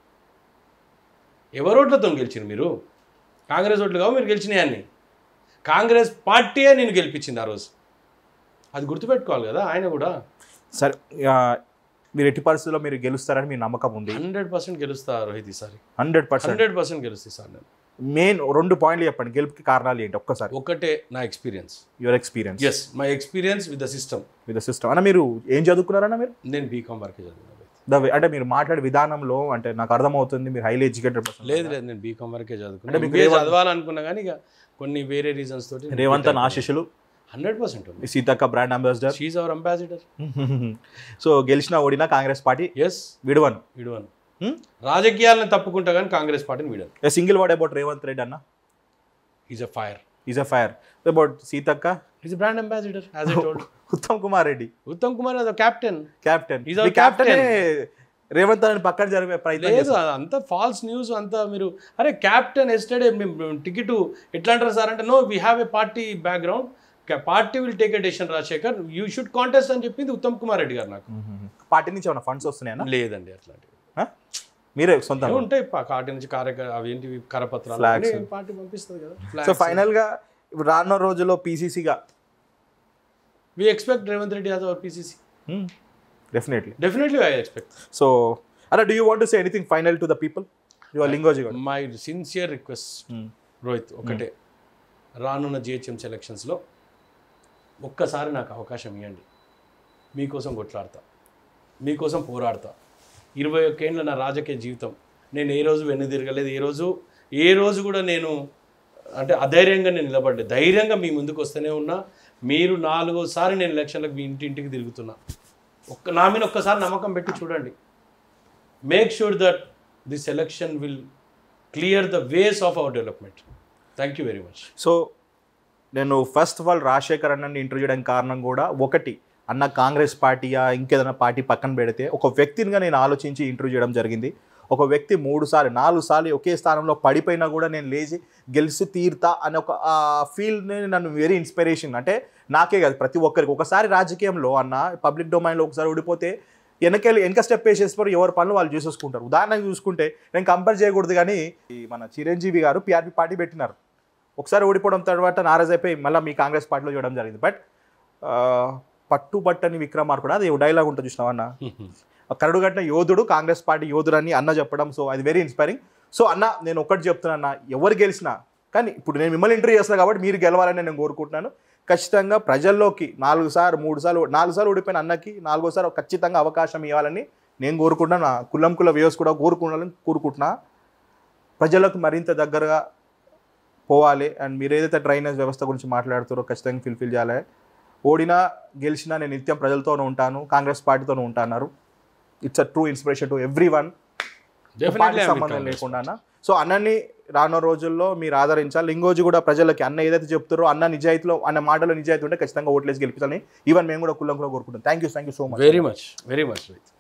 [SPEAKER 2] ఎవరు ఓట్లతో గెలిచింది మీరు కాంగ్రెస్ ఓట్లు కావు మీరు గెలిచినాయన్ని కాంగ్రెస్ పార్టీయే నేను గెలిపించింది ఆ రోజు అది గుర్తుపెట్టుకోవాలి కదా ఆయన కూడా
[SPEAKER 1] సరే ఆ, మీరు ఎట్టి పరిస్థితుల్లో మీరు గెలుస్తారని మీ నమ్మకం ఉంది
[SPEAKER 2] హండ్రెడ్ పర్సెంట్ గెలుస్తా రోహిత్ ఈసారి
[SPEAKER 1] హండ్రెడ్ పర్సెంట్
[SPEAKER 2] హండ్రెడ్ పర్సెంట్ గెలుస్తా సార్ నేను
[SPEAKER 1] మెయిన్ రెండు పాయింట్లు చెప్పండి గెలుపుకి కారణాలు ఏంటి ఒక్కసారి
[SPEAKER 2] ఒకటే నా experience
[SPEAKER 1] your experience
[SPEAKER 2] is my experience with the system
[SPEAKER 1] with system అన్న మీరు ఏం చదువుకున్నారన్న మీరు
[SPEAKER 2] నేను బీకామ్ వరకే చదివిన
[SPEAKER 1] ద వే అంటే మీరు మాట్లాడే విధానంలో అంటే నాకు అర్థమవుతుంది మీరు హైలీ ఎడ్యుకేటెడ్ పర్సన్
[SPEAKER 2] లేదు లేదు నేను బీకామ్ వరకే
[SPEAKER 1] అంటే
[SPEAKER 2] చదువుకున్నాను
[SPEAKER 1] మీకు
[SPEAKER 2] MBA
[SPEAKER 1] రేవంత్-
[SPEAKER 2] చదవాలనుకున్నా కానీ ఇక కొన్ని వేరే రీజన్స్ తోటి
[SPEAKER 1] రేవంత్ అన్న ఆశీస్సులు
[SPEAKER 2] హండ్రెడ్ పర్సెంట్ ఉంది
[SPEAKER 1] మీ Seethakka brand ambassador
[SPEAKER 2] she's our ambassador
[SPEAKER 1] so గెలిచిన ఓడినా కాంగ్రెస్ పార్టీ
[SPEAKER 2] ఎస్
[SPEAKER 1] విడవను
[SPEAKER 2] విడువను
[SPEAKER 1] Hmm?
[SPEAKER 2] రాజకీయాలను తప్పుకుంటా కానీ కాంగ్రెస్ పార్టీని విడను
[SPEAKER 1] a single word about Revanth Reddy అన్న
[SPEAKER 2] is a fire
[SPEAKER 1] is a fire about Seethakka
[SPEAKER 2] is brand ambassador as I told
[SPEAKER 1] Uttam Kumar Reddy
[SPEAKER 2] Uttam Kumar the captain
[SPEAKER 1] captain
[SPEAKER 2] He's our
[SPEAKER 1] captain
[SPEAKER 2] captain.
[SPEAKER 1] Revanth అని పక్కన జరిగే ప్రయత్నం
[SPEAKER 2] లేదు
[SPEAKER 1] చేశారు.
[SPEAKER 2] అంత ఫాల్స్ న్యూస్ అంతా మీరు అరే క్యాప్టెన్ ఎస్టర్డే మేము టికెట్ ఎట్లా అంటారు సార్ అంటే no we have a party background party will take a decision Rajasekhar you should contest అని చెప్పింది ఉత్తమ్ కుమార్ రెడ్డి గారు నాకు
[SPEAKER 1] మ్మ్. పార్టీ నుంచి ఏమైనా ఫండ్స్ వస్తున్నాయన్నా
[SPEAKER 2] లేదండి అట్లాంటివి
[SPEAKER 1] ఆ? మీరే సొంతంగా
[SPEAKER 2] అవి ఉంటాయి పా- పార్టీ నుంచి కార్య అవి ఏంటి కరపత్రాలు
[SPEAKER 1] Flags.
[SPEAKER 2] అన్నీ పార్టీ పంపిస్తుంది కదా
[SPEAKER 1] సో
[SPEAKER 2] Flags.
[SPEAKER 1] ఫైనల్ గా ఇప్పుడు రానున్న రోజుల్లో పీసీసీగా
[SPEAKER 2] we expect Revanth Reddy as our PCC
[SPEAKER 1] definitely
[SPEAKER 2] definitely I expect
[SPEAKER 1] so అలా do you want to say anything final to the people your Lingoji
[SPEAKER 2] my sincere request Rohit ఒకటే రానున్న జిహెచ్ఎంసీ ఎలక్షన్స్లో ఒక్కసారి నాకు అవకాశం ఇవ్వండి మీకోసం కొట్లాడతా మీకోసం పోరాడతా ఇరవై ఒక్కేళ్ళ నా రాజకీయ జీవితం నేను ఏ రోజు వెన్ను తిరగలేదు ఏ రోజు ఏ రోజు కూడా నేను అంటే అధైర్యంగా నేను నిలబడలేదు ధైర్యంగా మీ ముందుకు వస్తూనే ఉన్నా మీరు నాలుగోసారి నేను ఎలక్షన్లకు మీ ఇంటింటికి తిరుగుతున్నా ఒక్క నా మీద ఒక్కసారి నమ్మకం పెట్టి చూడండి make sure that this election will clear the ways of our development thank you very much
[SPEAKER 1] so నేను ఫస్ట్ ఆఫ్ ఆల్ రాజశేఖర్ అన్నని ఇంటర్వ్యూ చేయడానికి కారణం కూడా ఒకటి అన్న కాంగ్రెస్ పార్టీయా ఇంకేదైనా పార్టీ పక్కన పెడితే ఒక వ్యక్తినిగా నేను ఆలోచించి ఇంటర్వ్యూ చేయడం జరిగింది ఒక వ్యక్తి మూడు సార్లు నాలుగు సార్లు ఒకే స్థానంలో పడిపోయినా కూడా నేను లేచి గెలిచి తీరుతా అనే ఒక ఫీల్ నన్ను వెరీ ఇన్స్పిరేషన్ అంటే నాకే కాదు ప్రతి ఒక్కరికి ఒకసారి రాజకీయంలో అన్న పబ్లిక్ డొమైన్లో ఒకసారి ఓడిపోతే వెనకెళ్ళి వెనక స్టెప్ వేసేసుకొని ఎవరి పనులు వాళ్ళు చేసేసుకుంటారు ఉదాహరణకు చూసుకుంటే నేను కంపేర్ చేయకూడదు కానీ ఈ మన చిరంజీవి గారు పిఆర్పి పార్టీ పెట్టినారు ఒకసారి ఓడిపోవడం తర్వాత నారాజ్ అయిపోయి మళ్ళీ మీ కాంగ్రెస్ పార్టీలో చూడడం జరిగింది బట్ పట్టుబట్టని విక్రమార్కుడు అది డైలాగ్ ఉంటుంది చూసినావా అన్న కరడు కట్టిన యోధుడు కాంగ్రెస్ పార్టీ యోధుడు అని అన్న చెప్పడం సో అది వెరీ ఇన్స్పైరింగ్ సో అన్న నేను ఒకటి చెప్తున్నా అన్న ఎవరు గెలిచినా కానీ ఇప్పుడు నేను మిమ్మల్ని ఇంటర్వ్యూ చేస్తున్నా కాబట్టి మీరు గెలవాలని నేను కోరుకుంటున్నాను ఖచ్చితంగా ప్రజల్లోకి నాలుగు సార్లు మూడు సార్లు నాలుగు సార్లు ఓడిపోయిన అన్నకి నాలుగోసారి ఖచ్చితంగా అవకాశం ఇవ్వాలని నేను కోరుకుంటున్నాను నా కులం కుల వ్యూస్ కూడా కోరుకుంటానని కోరుకుంటున్నా ప్రజలకు మరింత దగ్గరగా పోవాలి అండ్ మీరు ఏదైతే డ్రైనేజ్ వ్యవస్థ గురించి మాట్లాడుతారో ఖచ్చితంగా ఫిల్ఫిల్ చేయాలి ఓడినా గెలిచినా నేను నిత్యం ప్రజలతోనే ఉంటాను కాంగ్రెస్ పార్టీతోనే ఉంటాన్నారు it's a true inspiration to everyone party సంబంధం లేకుండా సో అన్నని రానున్న రోజుల్లో మీరు ఆదరించాలి ఇంకోజు కూడా ప్రజలకి అన్న ఏదైతే చెప్తారో అన్న నిజాయితీలో అన్న మాటలో నిజాయితీ ఉంటే ఖచ్చితంగా ఓట్లేసి గెలిపించాలని ఈవెన్ మేము కూడా కుల్లం కూడా కోరుకుంటాం thank you thank you so much
[SPEAKER 2] very much very much